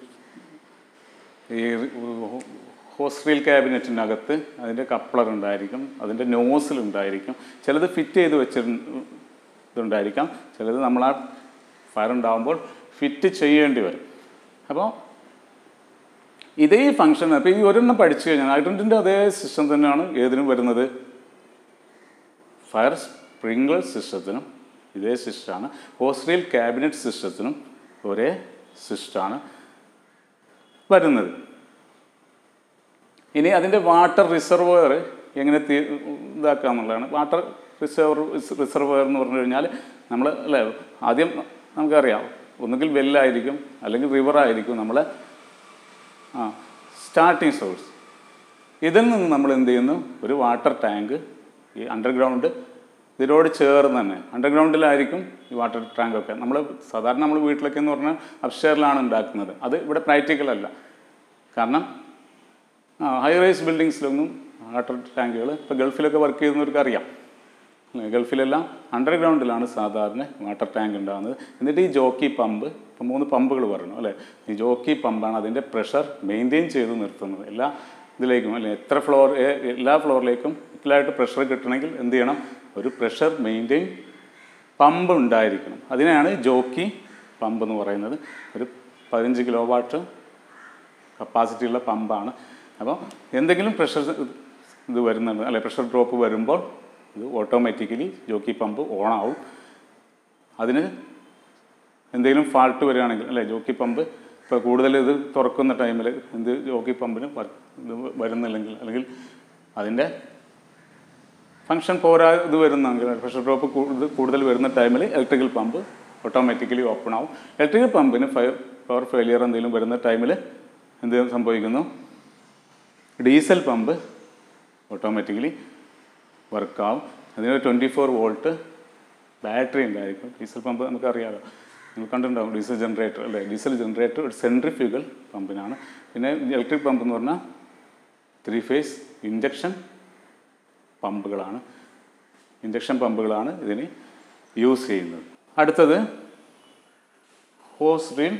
ഈ ഹോസ് റീൽ ക്യാബിനറ്റിനകത്ത് അതിൻ്റെ കപ്ലർ ഉണ്ടായിരിക്കും അതിൻ്റെ നോസിൽ ഉണ്ടായിരിക്കും ചിലത് ഫിറ്റ് ചെയ്ത് വെച്ചിട്ടുണ്ടായിരിക്കാം ചിലത് നമ്മൾ ആ ഫയർ ഉണ്ടാകുമ്പോൾ ഫിറ്റ് ചെയ്യേണ്ടി വരും അപ്പോൾ ഇതേ ഫങ്ഷൻ അപ്പോൾ ഈ ഒരെണ്ണം പഠിച്ചു കഴിഞ്ഞാൽ ഹൈഡ്രൻറ്റിൻ്റെ അതേ സിസ്റ്റം തന്നെയാണ് ഏതിനും വരുന്നത് ഫയർ സ്പ്രിംഗ്ലർ സിസ്റ്റത്തിനും ഇതേ സിസ്റ്റമാണ് ഹോസ്റ്റൽ ക്യാബിനറ്റ് സിസ്റ്റത്തിനും ഒരേ സിസ്റ്റമാണ് വരുന്നത് ഇനി അതിൻ്റെ വാട്ടർ റിസർവോയർ എങ്ങനെ തീ ഇതാക്കുക എന്നുള്ളതാണ് വാട്ടർ റിസർവർ റിസർവോയർ എന്ന് പറഞ്ഞു കഴിഞ്ഞാൽ നമ്മൾ അല്ലേ ആദ്യം നമുക്കറിയാം ഒന്നുകിൽ വെല്ലായിരിക്കും അല്ലെങ്കിൽ റിവർ ആയിരിക്കും നമ്മളെ ആ സ്റ്റാർട്ടിങ് സോഴ്സ് ഇതിൽ നിന്ന് നമ്മൾ എന്ത് ചെയ്യുന്നു ഒരു വാട്ടർ ടാങ്ക് ഈ അണ്ടർഗ്രൗണ്ട് ഇതിനോട് ചേർന്ന് തന്നെ അണ്ടർഗ്രൗണ്ടിലായിരിക്കും ഈ വാട്ടർ ടാങ്ക് ഒക്കെ നമ്മൾ സാധാരണ നമ്മൾ വീട്ടിലൊക്കെ എന്ന് പറഞ്ഞാൽ അപ്സ്റ്റെയറിലാണ് ഉണ്ടാക്കുന്നത് അത് ഇവിടെ പ്രാക്ടിക്കൽ അല്ല കാരണം ഹൈ റൈസ് ബിൽഡിങ്സിലൊന്നും വാട്ടർ ടാങ്കുകൾ ഇപ്പോൾ ഗൾഫിലൊക്കെ വർക്ക് ചെയ്യുന്നവർക്ക് അറിയാം അല്ലേ? ഗൾഫിലെല്ലാം അണ്ടർഗ്രൗണ്ടിലാണ് സാധാരണ വാട്ടർ ടാങ്ക് ഉണ്ടാകുന്നത് എന്നിട്ട് ഈ ജോക്കി പമ്പ് ഇപ്പോൾ മൂന്ന് പമ്പുകൾ പറഞ്ഞു അല്ലേ ഈ ജോക്കി പമ്പാണ് അതിൻ്റെ പ്രഷർ മെയിൻറ്റെയിൻ ചെയ്ത് നിർത്തുന്നത് എല്ലാ ഇതിലേക്കും അല്ലേ എത്ര ഫ്ലോർ എല്ലാ ഫ്ലോറിലേക്കും ഇക്വലായിട്ട് പ്രഷർ കിട്ടണമെങ്കിൽ എന്ത് ചെയ്യണം ഒരു പ്രഷർ മെയിൻറ്റെയിൻ പമ്പ് ഉണ്ടായിരിക്കണം അതിനെയാണ് ജോക്കി പമ്പ് എന്ന് പറയുന്നത് ഒരു പതിനഞ്ച് കിലോ വാട്ട് കപ്പാസിറ്റി ഉള്ള പമ്പാണ് അപ്പോൾ എന്തെങ്കിലും പ്രഷർ ഇത് വരുന്നുണ്ട് അല്ലെ പ്രഷർ ഡ്രോപ്പ് വരുമ്പോൾ ഇത് ഓട്ടോമാറ്റിക്കലി ജോക്കി പമ്പ് ഓണാവും അതിന് എന്തെങ്കിലും ഫാൾട്ട് വരികയാണെങ്കിൽ അല്ലെ ജോക്കി പമ്പ് ഇപ്പോൾ കൂടുതൽ ഇത് തുറക്കുന്ന ടൈമിൽ എന്ത് ജോക്കി പമ്പിന് വർ- ഇത് വരുന്നില്ലെങ്കിൽ അല്ലെങ്കിൽ അതിൻ്റെ ഫങ്ഷൻ പോരാ ഇത് വരുന്നെങ്കിൽ പ്രഷർ ഡ്രോപ്പ് കൂടുതൽ കൂടുതൽ വരുന്ന ടൈമിൽ ഇലക്ട്രിക്കൽ പമ്പ് ഓട്ടോമാറ്റിക്കലി ഓപ്പൺ ആവും ഇലക്ട്രിക്കൽ പമ്പിന് ഫയർ പവർ ഫെയിലിയർ എന്തെങ്കിലും വരുന്ന ടൈമിൽ എന്ത് സംഭവിക്കുന്നു ഡീസൽ പമ്പ് ഓട്ടോമാറ്റിക്കലി വർക്കാവും അതിന് ട്വൻറ്റി ഫോർ വോൾട്ട് ബാറ്ററി ഉണ്ടായിരിക്കും ഡീസൽ പമ്പ് നമുക്കറിയാമല്ലോ നിങ്ങൾ കണ്ടിട്ടുണ്ടാവും ഡീസൽ ജനറേറ്റർ അല്ലേ ഡീസൽ ജനറേറ്റർ ഒരു സെൻട്രിഫ്യൂഗൽ പമ്പിനാണ് പിന്നെ ഇലക്ട്രിക് പമ്പ് എന്ന് പറഞ്ഞാൽ ത്രീ ഫേസ് ഇൻജക്ഷൻ പമ്പുകളാണ് ഇൻജക്ഷൻ പമ്പുകളാണ് ഇതിന് യൂസ് ചെയ്യുന്നത് അടുത്തത് ഹോസ് റീൽ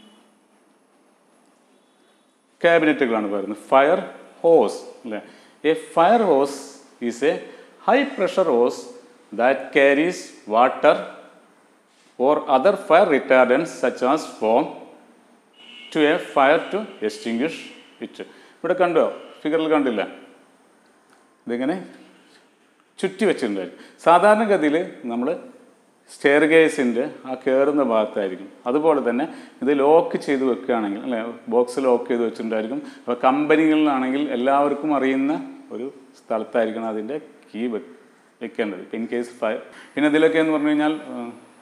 ക്യാബിനറ്റുകളാണ് പറയുന്നത് ഫയർ ഹോസ് അല്ലേ a fire hose is a high pressure hose that carries water or other fire retardants such as foam to a fire to extinguish it ഇവിടെ കണ്ടോ ഫിഗറിൽ കണ്ടില്ല ഇതിങ്ങനെ ചുറ്റി വെച്ചിട്ടുണ്ടായിരിക്കും സാധാരണഗതിയിൽ നമ്മൾ സ്റ്റെയർ ഗേസിൻ്റെ ആ കയറുന്ന ഭാഗത്തായിരിക്കും അതുപോലെ തന്നെ ഇത് ലോക്ക് ചെയ്ത് വെക്കുകയാണെങ്കിൽ അല്ലെ ബോക്സ് ലോക്ക് ചെയ്ത് വെച്ചിട്ടുണ്ടായിരിക്കും അപ്പോൾ കമ്പനികളിലാണെങ്കിൽ എല്ലാവർക്കും അറിയുന്ന ഒരു സ്ഥലത്തായിരിക്കണം അതിൻ്റെ കീ വെ വെക്കേണ്ടത് ഇൻ കേസ് ഫയർ പിന്നെ ഇതിലൊക്കെ എന്ന് പറഞ്ഞു കഴിഞ്ഞാൽ ആ,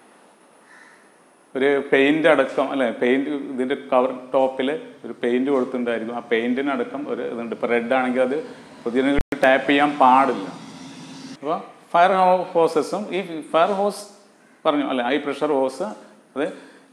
ഒരു പെയിൻ്റ് അടക്കം അല്ലെ പെയിൻറ് ഇതിൻ്റെ കവർ ടോപ്പിൽ ഒരു പെയിൻറ് കൊടുത്തിട്ടുണ്ടായിരിക്കും ആ പെയിൻറ്റിനടക്കം ഒരു ഇതുണ്ട് ഇപ്പോൾ റെഡ് ആണെങ്കിൽ അത് പുതിയ ടാപ്പ് ചെയ്യാൻ പാടില്ല അപ്പോൾ ഫയർ ഹോസസും ഈ ഫയർ ഹോസ് പറഞ്ഞു അല്ലെ ഹൈ പ്രഷർ ഹോസ് അത്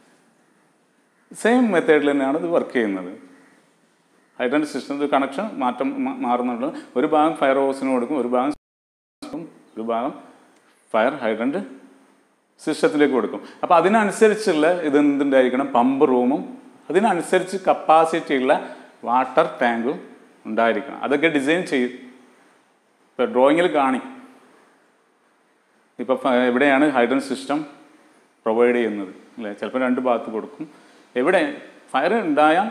സെയിം മെത്തേഡിൽ തന്നെയാണ് ഇത് വർക്ക് ചെയ്യുന്നത് ഹൈഡ്രൻ്റ് സിസ്റ്റം കണക്ഷൻ മാറ്റം മാ- മാറുന്നുണ്ട് ഒരു ഭാഗം ഫയർ ഹോസിന് കൊടുക്കും ഒരു ഭാഗം ഒരു ഭാഗം ഫയർ ഹൈഡ്രൻ്റ് സിസ്റ്റത്തിലേക്ക് കൊടുക്കും അപ്പോൾ അതിനനുസരിച്ചുള്ള ഇത് എന്തുണ്ടായിരിക്കണം പമ്പ് റൂമും അതിനനുസരിച്ച് കപ്പാസിറ്റി ഉള്ള വാട്ടർ ടാങ്കും ഉണ്ടായിരിക്കണം അതൊക്കെ ഡിസൈൻ ചെയ്യും ഇപ്പോൾ ഡ്രോയിങ്ങിൽ കാണിക്കും ഇപ്പോൾ എവിടെയാണ് ഹൈഡ്രൻ സിസ്റ്റം പ്രൊവൈഡ് ചെയ്യുന്നത് അല്ലേ ചിലപ്പോൾ രണ്ട് ഭാഗത്ത് കൊടുക്കും എവിടെ ഫയർ ഉണ്ടായാൽ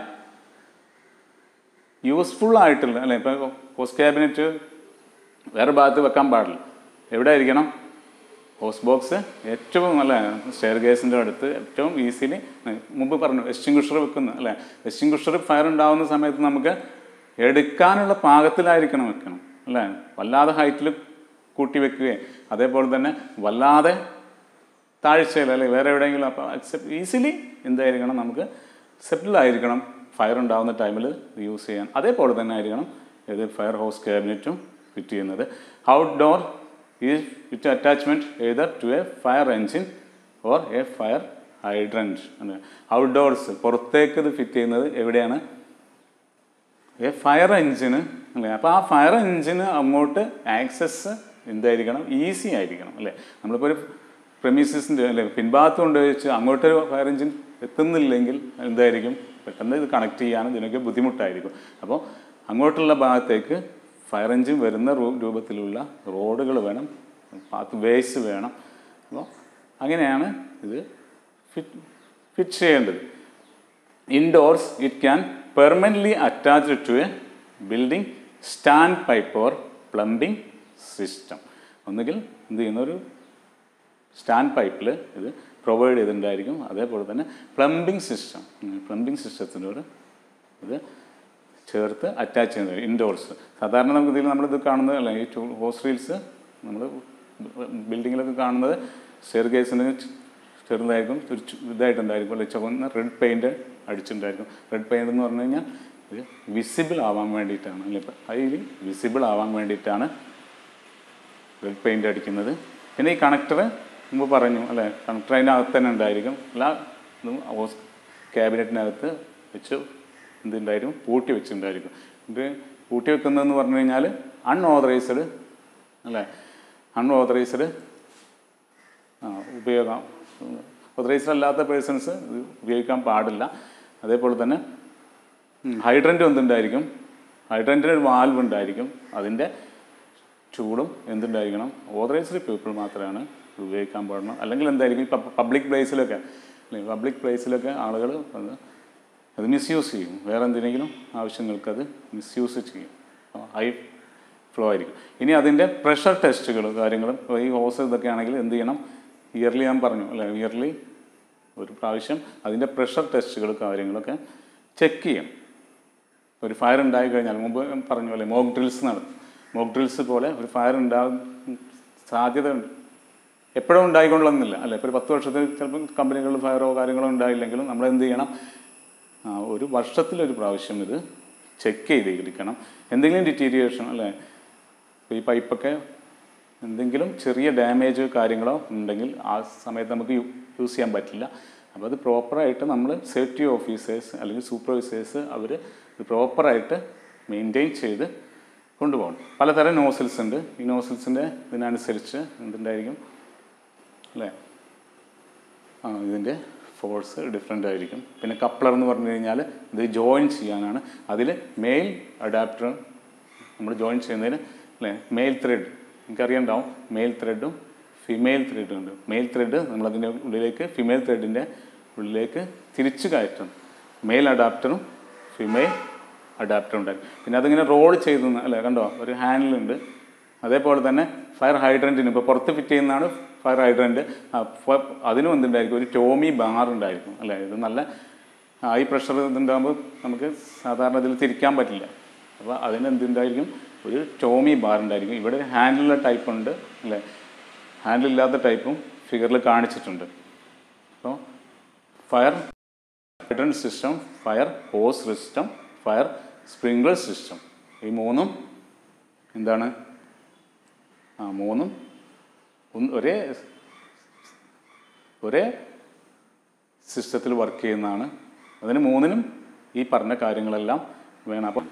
യൂസ്ഫുൾ ആയിട്ടുള്ള അല്ലേ ഇപ്പോൾ ഹോസ് ക്യാബിനറ്റ് വേറെ ഭാഗത്ത് വെക്കാൻ പാടില്ല എവിടെ ആയിരിക്കണം ഹോസ് ബോക്സ് ഏറ്റവും നല്ല സ്റ്റെയർ ഗേസിൻ്റെ അടുത്ത് ഏറ്റവും ഈസിലി മുമ്പ് പറഞ്ഞു എസ്റ്റിങ്കുഷർ വെക്കുന്നു അല്ലേ എസ്റ്റിങ്കുഷർ ഫയർ ഉണ്ടാകുന്ന സമയത്ത് നമുക്ക് എടുക്കാനുള്ള പാകത്തിലായിരിക്കണം വെക്കണം അല്ലേ വല്ലാതെ ഹൈറ്റിൽ കൂട്ടി വെക്കുകയും അതേപോലെ തന്നെ വല്ലാതെ താഴ്ചയിൽ അല്ലെങ്കിൽ വേറെ എവിടെയെങ്കിലും അപ്പോൾ അക്സെപ്റ്റ് ഈസിലി എന്തായിരിക്കണം നമുക്ക് സെറ്റിൽ ആയിരിക്കണം ഫയർ ഉണ്ടാകുന്ന ടൈമിൽ യൂസ് ചെയ്യാൻ അതേപോലെ തന്നെ ആയിരിക്കണം ഇത് ഫയർ ഹൗസ് ക്യാബിനറ്റും ഫിറ്റ് ചെയ്യുന്നത് ഔട്ട്ഡോർ ഈ with attachment either to a fire engine or a fire hydrant outdoors പുറത്തേക്ക് ഇത് ഫിറ്റ് ചെയ്യുന്നത് എവിടെയാണ് എ ഫയർ എഞ്ചിന് അല്ലേ അപ്പോൾ ആ ഫയർ എഞ്ചിന് അങ്ങോട്ട് ആക്സസ് എന്തായിരിക്കണം ഈസി ആയിരിക്കണം അല്ലേ നമ്മളിപ്പോൾ ഒരു പ്രമീസസിൻ്റെ അല്ലെ പിൻഭാഗത്ത് കൊണ്ട് വെച്ച് അങ്ങോട്ട് ഫയർ എഞ്ചിൻ എത്തുന്നില്ലെങ്കിൽ എന്തായിരിക്കും പെട്ടെന്ന് ഇത് കണക്ട് ചെയ്യാനും ഇതിനൊക്കെ ബുദ്ധിമുട്ടായിരിക്കും അപ്പോൾ അങ്ങോട്ടുള്ള ഭാഗത്തേക്ക് ഫയർ എഞ്ചിൻ വരുന്ന റൂ- രൂപത്തിലുള്ള റോഡുകൾ വേണം പാത്ത് വേസ് വേണം അപ്പോൾ അങ്ങനെയാണ് ഇത് ഫിറ്റ് ഫിറ്റ് ചെയ്യേണ്ടത് indoors it can permanently attached to a building standpipe or plumbing system ഒന്നുകിൽ എന്ത് ചെയ്യുന്ന ഒരു സ്റ്റാൻഡ് പൈപ്പിൽ ഇത് പ്രൊവൈഡ് ചെയ്തിട്ടുണ്ടായിരിക്കും അതേപോലെ തന്നെ പ്ലംബിംഗ് സിസ്റ്റം പ്ലംബിംഗ് സിസ്റ്റത്തിനോട് ഇത് ചേർത്ത് അറ്റാച്ച് ചെയ്യുന്നത് ഇൻഡോർസ് സാധാരണ നമുക്ക് ഇതിൽ നമ്മളിത് കാണുന്നത് അല്ല ഈ ഹോസ്റ്റൽസ് നമ്മൾ ബിൽഡിങ്ങിലൊക്കെ കാണുന്നത് സ്റ്റെയർ കേസിന് ചെറുതായിരിക്കും ഒരു ചു- ഇതായിട്ടുണ്ടായിരിക്കും അല്ലെങ്കിൽ ചുവന്ന റെഡ് പെയിൻറ് അടിച്ചിട്ടുണ്ടായിരിക്കും റെഡ് പെയിൻ്റ് എന്ന് പറഞ്ഞു കഴിഞ്ഞാൽ ഇത് വിസിബിൾ ആവാൻ വേണ്ടിയിട്ടാണ് അല്ലെ ഹൈലി വിസിബിൾ ആവാൻ വേണ്ടിയിട്ടാണ് റെഡ് പെയിൻ്റ് അടിക്കുന്നത് പിന്നെ ഈ കണക്ടർ മുമ്പ് പറഞ്ഞു അല്ലേ കണക്ടർ അതിനകത്ത് തന്നെ ഉണ്ടായിരിക്കും എല്ലാ ഇതും ഹോസ് ക്യാബിനറ്റിനകത്ത് വെച്ച് എന്തുണ്ടായിരിക്കും പൂട്ടി വെച്ചിട്ടുണ്ടായിരിക്കും ഇത് പൂട്ടി വെക്കുന്നതെന്ന് പറഞ്ഞു കഴിഞ്ഞാൽ അൺഓതറൈസ്ഡ് അല്ലേ അൺഓതറൈസ്ഡ് ആ ഉപയോഗം ഓതറൈസ്ഡ് അല്ലാത്ത പേഴ്സൺസ് ഇത് ഉപയോഗിക്കാൻ പാടില്ല അതേപോലെ തന്നെ ഹൈഡ്രൻ്റ് എന്തുണ്ടായിരിക്കും ഹൈഡ്രൻറ്റിന് ഒരു വാൽവ് ഉണ്ടായിരിക്കും അതിൻ്റെ ചൂടും എന്തുണ്ടായിരിക്കണം ഓതറൈസ്ഡ് പീപ്പിൾ മാത്രമാണ് ഇത് ഉപയോഗിക്കാൻ പാടുന്നത് അല്ലെങ്കിൽ എന്തായിരിക്കും ഇപ്പം പബ്ലിക് പ്ലേസിലൊക്കെ അല്ലെ പബ്ലിക് പ്ലേസിലൊക്കെ ആളുകൾ അത് അത് മിസ്യൂസ് ചെയ്യും വേറെ എന്തിനെങ്കിലും ആവശ്യങ്ങൾക്ക് അത് മിസ്യൂസ് ചെയ്യും ഹൈ ഫ്ലോ ആയിരിക്കും ഇനി അതിൻ്റെ പ്രഷർ ടെസ്റ്റുകൾ കാര്യങ്ങളും ഇപ്പോൾ ഈ ഹോസ് ഇതൊക്കെ ആണെങ്കിൽ എന്ത് ചെയ്യണം ഇയർലി ഞാൻ പറഞ്ഞു അല്ലെ ഇയർലി ഒരു പ്രാവശ്യം അതിൻ്റെ പ്രഷർ ടെസ്റ്റുകൾ കാര്യങ്ങളൊക്കെ ചെക്ക് ചെയ്യണം ഒരു ഫയർ ഉണ്ടായി കഴിഞ്ഞാൽ മുമ്പ് ഞാൻ പറഞ്ഞു പോലെ മോക്ക് ഡ്രിൽസ് നടത്തും മോക്ക് ഡ്രിൽസ് പോലെ ഒരു ഫയർ ഉണ്ടാകും സാധ്യത ഉണ്ട് എപ്പോഴും ഉണ്ടായിക്കൊള്ളണമെന്നില്ല അല്ലെ ഇപ്പോൾ ഒരു പത്ത് വർഷത്തിൽ ചിലപ്പോൾ കമ്പനികളിൽ ഫയറോ കാര്യങ്ങളോ ഉണ്ടായില്ലെങ്കിലും നമ്മൾ എന്ത് ചെയ്യണം ആ, ഒരു വർഷത്തിലൊരു പ്രാവശ്യം ഇത് ചെക്ക് ചെയ്തിരിക്കണം എന്തെങ്കിലും ഡിറ്റീരിയേഷൻ അല്ലേ ഇപ്പോൾ ഈ പൈപ്പൊക്കെ എന്തെങ്കിലും ചെറിയ ഡാമേജ് കാര്യങ്ങളോ ഉണ്ടെങ്കിൽ ആ സമയത്ത് നമുക്ക് യൂസ് ചെയ്യാൻ പറ്റില്ല അപ്പോൾ അത് പ്രോപ്പറായിട്ട് നമ്മൾ സേഫ്റ്റി ഓഫീസേഴ്സ് അല്ലെങ്കിൽ സൂപ്പർവൈസേഴ്സ് അവർ ഇത് പ്രോപ്പറായിട്ട് മെയിൻറ്റെയിൻ ചെയ്ത് കൊണ്ടുപോകണം പലതരം നോസിൽസ് ഉണ്ട് ഈ നോസിൽസിൻ്റെ ഇതിനനുസരിച്ച് എന്തുണ്ടായിരിക്കും അല്ലേ ആ ഇതിൻ്റെ ഫോഴ്സ് ഡിഫറെൻ്റ് ആയിരിക്കും പിന്നെ കപ്ലർ എന്ന് പറഞ്ഞു കഴിഞ്ഞാൽ ഇത് ജോയിൻ ചെയ്യാനാണ് അതിൽ മെയിൽ അഡാപ്റ്റർ നമ്മൾ ജോയിൻ ചെയ്യുന്നതിന് അല്ലേ മെയിൽ ത്രെഡ് എനിക്കറിയണ്ടാവും മെയിൽ ത്രെഡും ഫിമെയിൽ ത്രെഡും ഉണ്ട് മെയിൽ ത്രെഡ് നമ്മളതിൻ്റെ ഉള്ളിലേക്ക് ഫിമെയിൽ ത്രെഡിൻ്റെ ഉള്ളിലേക്ക് തിരിച്ചു കയറ്റണം മെയിൽ അഡാപ്റ്ററും ഫിമെയിൽ അഡാപ്റ്ററും ഉണ്ടായിരിക്കും പിന്നെ അതിങ്ങനെ റോൾ ചെയ്തു അല്ലേ കണ്ടോ ഒരു ഹാൻഡിലുണ്ട് അതേപോലെ തന്നെ ഫയർ ഹൈഡ്രൻറ്റിന് ഇപ്പോൾ പുറത്ത് ഫിറ്റ് ചെയ്യുന്നതാണ് ഫയർ ഹൈഡ്രൻറ്റ് അതിനും എന്തുണ്ടായിരിക്കും ഒരു ടോമി ബാർ ഉണ്ടായിരിക്കും അല്ലേ ഇത് നല്ല ഹൈ പ്രഷർ ഇതുണ്ടാകുമ്പോൾ നമുക്ക് സാധാരണ ഇതിൽ തിരിക്കാൻ പറ്റില്ല അപ്പോൾ അതിന് എന്തുണ്ടായിരിക്കും ഒരു ടോമി ബാർ ഉണ്ടായിരിക്കും ഇവിടെ ഒരു ഹാൻഡിലുള്ള ടൈപ്പ് ഉണ്ട് അല്ലേ ഹാൻഡിൽ ഇല്ലാത്ത ടൈപ്പും ഫിഗറിൽ കാണിച്ചിട്ടുണ്ട് അപ്പോൾ fire hydrant system fire hose system fire sprinkler system ഈ മൂന്നും എന്താണ് ആ മൂന്നും ഒന്ന് ഒരേ ഒരേ സിസ്റ്റത്തിൽ വർക്ക് ചെയ്യുന്നതാണ് അതിന് മൂന്നിനും ഈ പറഞ്ഞ കാര്യങ്ങളെല്ലാം വേണം അപ്പം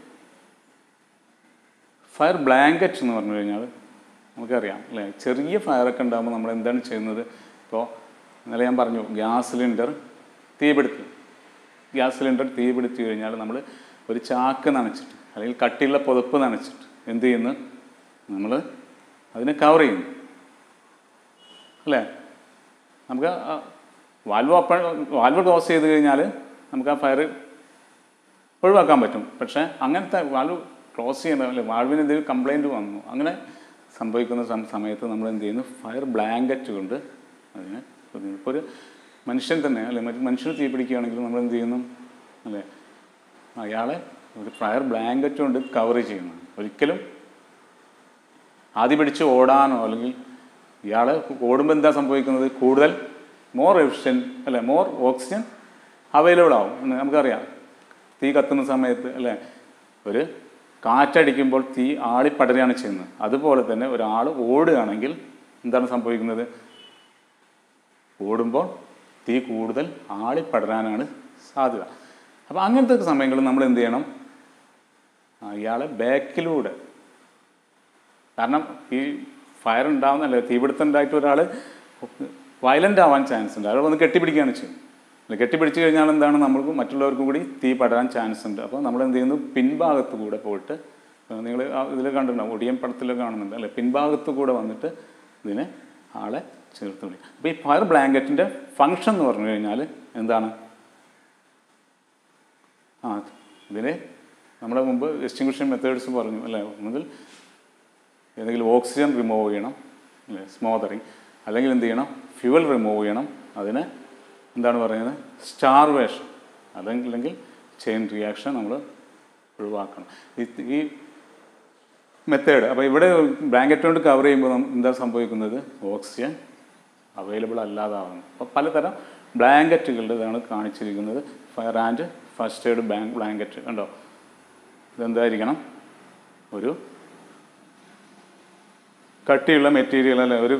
ഫയർ ബ്ലാങ്കറ്റ് എന്ന് പറഞ്ഞു കഴിഞ്ഞാൽ നമുക്കറിയാം അല്ലേ ചെറിയ ഫയറൊക്കെ ഉണ്ടാകുമ്പോൾ നമ്മൾ എന്താണ് ചെയ്യുന്നത് ഇപ്പോൾ ഇന്നലെ ഞാൻ പറഞ്ഞു ഗ്യാസ് സിലിണ്ടർ തീപിടുത്തി ഗ്യാസ് സിലിണ്ടർ തീപിടുത്തി കഴിഞ്ഞാൽ നമ്മൾ ഒരു ചാക്ക് നനച്ചിട്ട് അല്ലെങ്കിൽ കട്ടിയുള്ള പുതപ്പ് നനച്ചിട്ട് എന്ത് ചെയ്യുന്നു നമ്മൾ അതിനെ കവർ ചെയ്യുന്നു അല്ലേ നമുക്ക് വാൽവ് ഓപ്പൺ വാൽവ് ക്ലോസ് ചെയ്ത് കഴിഞ്ഞാൽ നമുക്ക് ആ ഫയർ ഒഴിവാക്കാൻ പറ്റും പക്ഷേ അങ്ങനത്തെ വാൽവ് ക്ലോസ് ചെയ്യേണ്ട അല്ലെ വാൽവിന് എന്തെങ്കിലും കംപ്ലൈൻറ്റ് വന്നു അങ്ങനെ സംഭവിക്കുന്ന സം- സമയത്ത് നമ്മൾ എന്ത് ചെയ്യുന്നു ഫയർ ബ്ലാങ്കറ്റ് കൊണ്ട് അതിനെ ഇപ്പോൾ ഒരു മനുഷ്യൻ തന്നെ അല്ലെ മറ്റു മനുഷ്യന് തീ പിടിക്കുകയാണെങ്കിൽ നമ്മൾ എന്ത് ചെയ്യുന്നു അല്ലേ അയാളെ ഒരു ഫയർ ബ്ലാങ്കറ്റ് കൊണ്ട് കവർ ചെയ്യുന്നു ഒരിക്കലും ആദ്യം പിടിച്ച് ഓടാനോ അല്ലെങ്കിൽ ഇയാൾ ഓടുമ്പോൾ എന്താ സംഭവിക്കുന്നത് കൂടുതൽ മോർ എഫിഷ്യൻ അല്ലെ മോർ ഓക്സിജൻ അവൈലബിൾ ആവും എന്ന് നമുക്കറിയാം തീ കത്തുന്ന സമയത്ത് അല്ലേ ഒരു കാറ്റടിക്കുമ്പോൾ തീ ആളിപ്പടരുകയാണ് ചെയ്യുന്നത് അതുപോലെ തന്നെ ഒരാൾ ഓടുകയാണെങ്കിൽ എന്താണ് സംഭവിക്കുന്നത് ഓടുമ്പോൾ തീ കൂടുതൽ ആളിപ്പടരാനാണ് സാധ്യത അപ്പോൾ അങ്ങനത്തെ സമയങ്ങളിൽ നമ്മൾ എന്ത് ചെയ്യണം ആ, ഇയാളെ ബാക്കിലൂടെ കാരണം ഈ ഫയർ ഉണ്ടാവുന്നല്ലേ തീപിടുത്തം ഉണ്ടായിട്ട് ഒരാൾ വയലൻ്റ് ആവാൻ ചാൻസ് ഉണ്ട് അയാൾ വന്ന് കെട്ടിപ്പിടിക്കുകയാണ് ചെയ്യുന്നത് അല്ല, കെട്ടിപ്പിടിച്ച് കഴിഞ്ഞാൽ എന്താണ് നമ്മൾക്ക് മറ്റുള്ളവർക്കും കൂടി തീ പടരാൻ ചാൻസ് ഉണ്ട് അപ്പോൾ നമ്മൾ എന്ത് ചെയ്യുന്നു പിൻഭാഗത്ത് കൂടെ പോയിട്ട് നിങ്ങൾ ഇതിൽ കണ്ടിട്ടുണ്ടാവും ഒടിയൻ പടത്തിലൊക്കെ കാണുന്നുണ്ട് അല്ലേ പിൻഭാഗത്ത് കൂടെ വന്നിട്ട് ഇതിനെ ആളെ ചേർത്ത് വിളിക്കും അപ്പോൾ ഈ ഫയർ ബ്ലാങ്കറ്റിൻ്റെ ഫങ്ഷൻ എന്ന് പറഞ്ഞു കഴിഞ്ഞാൽ എന്താണ് ആ ഇതിന് നമ്മുടെ മുമ്പ് എക്സ്റ്റിങ്വിഷൻ മെത്തേഡ്സ് പറഞ്ഞു അല്ലേ ഒന്നുകിൽ ഏതെങ്കിലും ഓക്സിജൻ റിമൂവ് ചെയ്യണം അല്ലേ സ്മോദറിങ് അല്ലെങ്കിൽ എന്ത് ചെയ്യണം ഫ്യൂവൽ റിമൂവ് ചെയ്യണം അതിന് എന്താണ് പറയുന്നത് സ്റ്റാർവേഷൻ അല്ലെങ്കിൽ അല്ലെങ്കിൽ ചെയിൻ റിയാക്ഷൻ നമ്മൾ ഒഴിവാക്കണം ഈ- ഈ മെത്തേഡ് അപ്പോൾ ഇവിടെ ബ്ലാങ്കറ്റ് കൊണ്ട് കവർ ചെയ്യുമ്പോൾ നം- എന്താ സംഭവിക്കുന്നത് ഓക്സിജൻ അവൈലബിൾ അല്ലാതാവുന്നു അപ്പോൾ പലതരം ബ്ലാങ്കറ്റുകളുടെ ഇതാണ് കാണിച്ചിരിക്കുന്നത് fire and first aid bank blanket കണ്ടോ ഇതെന്തായിരിക്കണം ഒരു കട്ടിയുള്ള മെറ്റീരിയൽ അല്ല ഒരു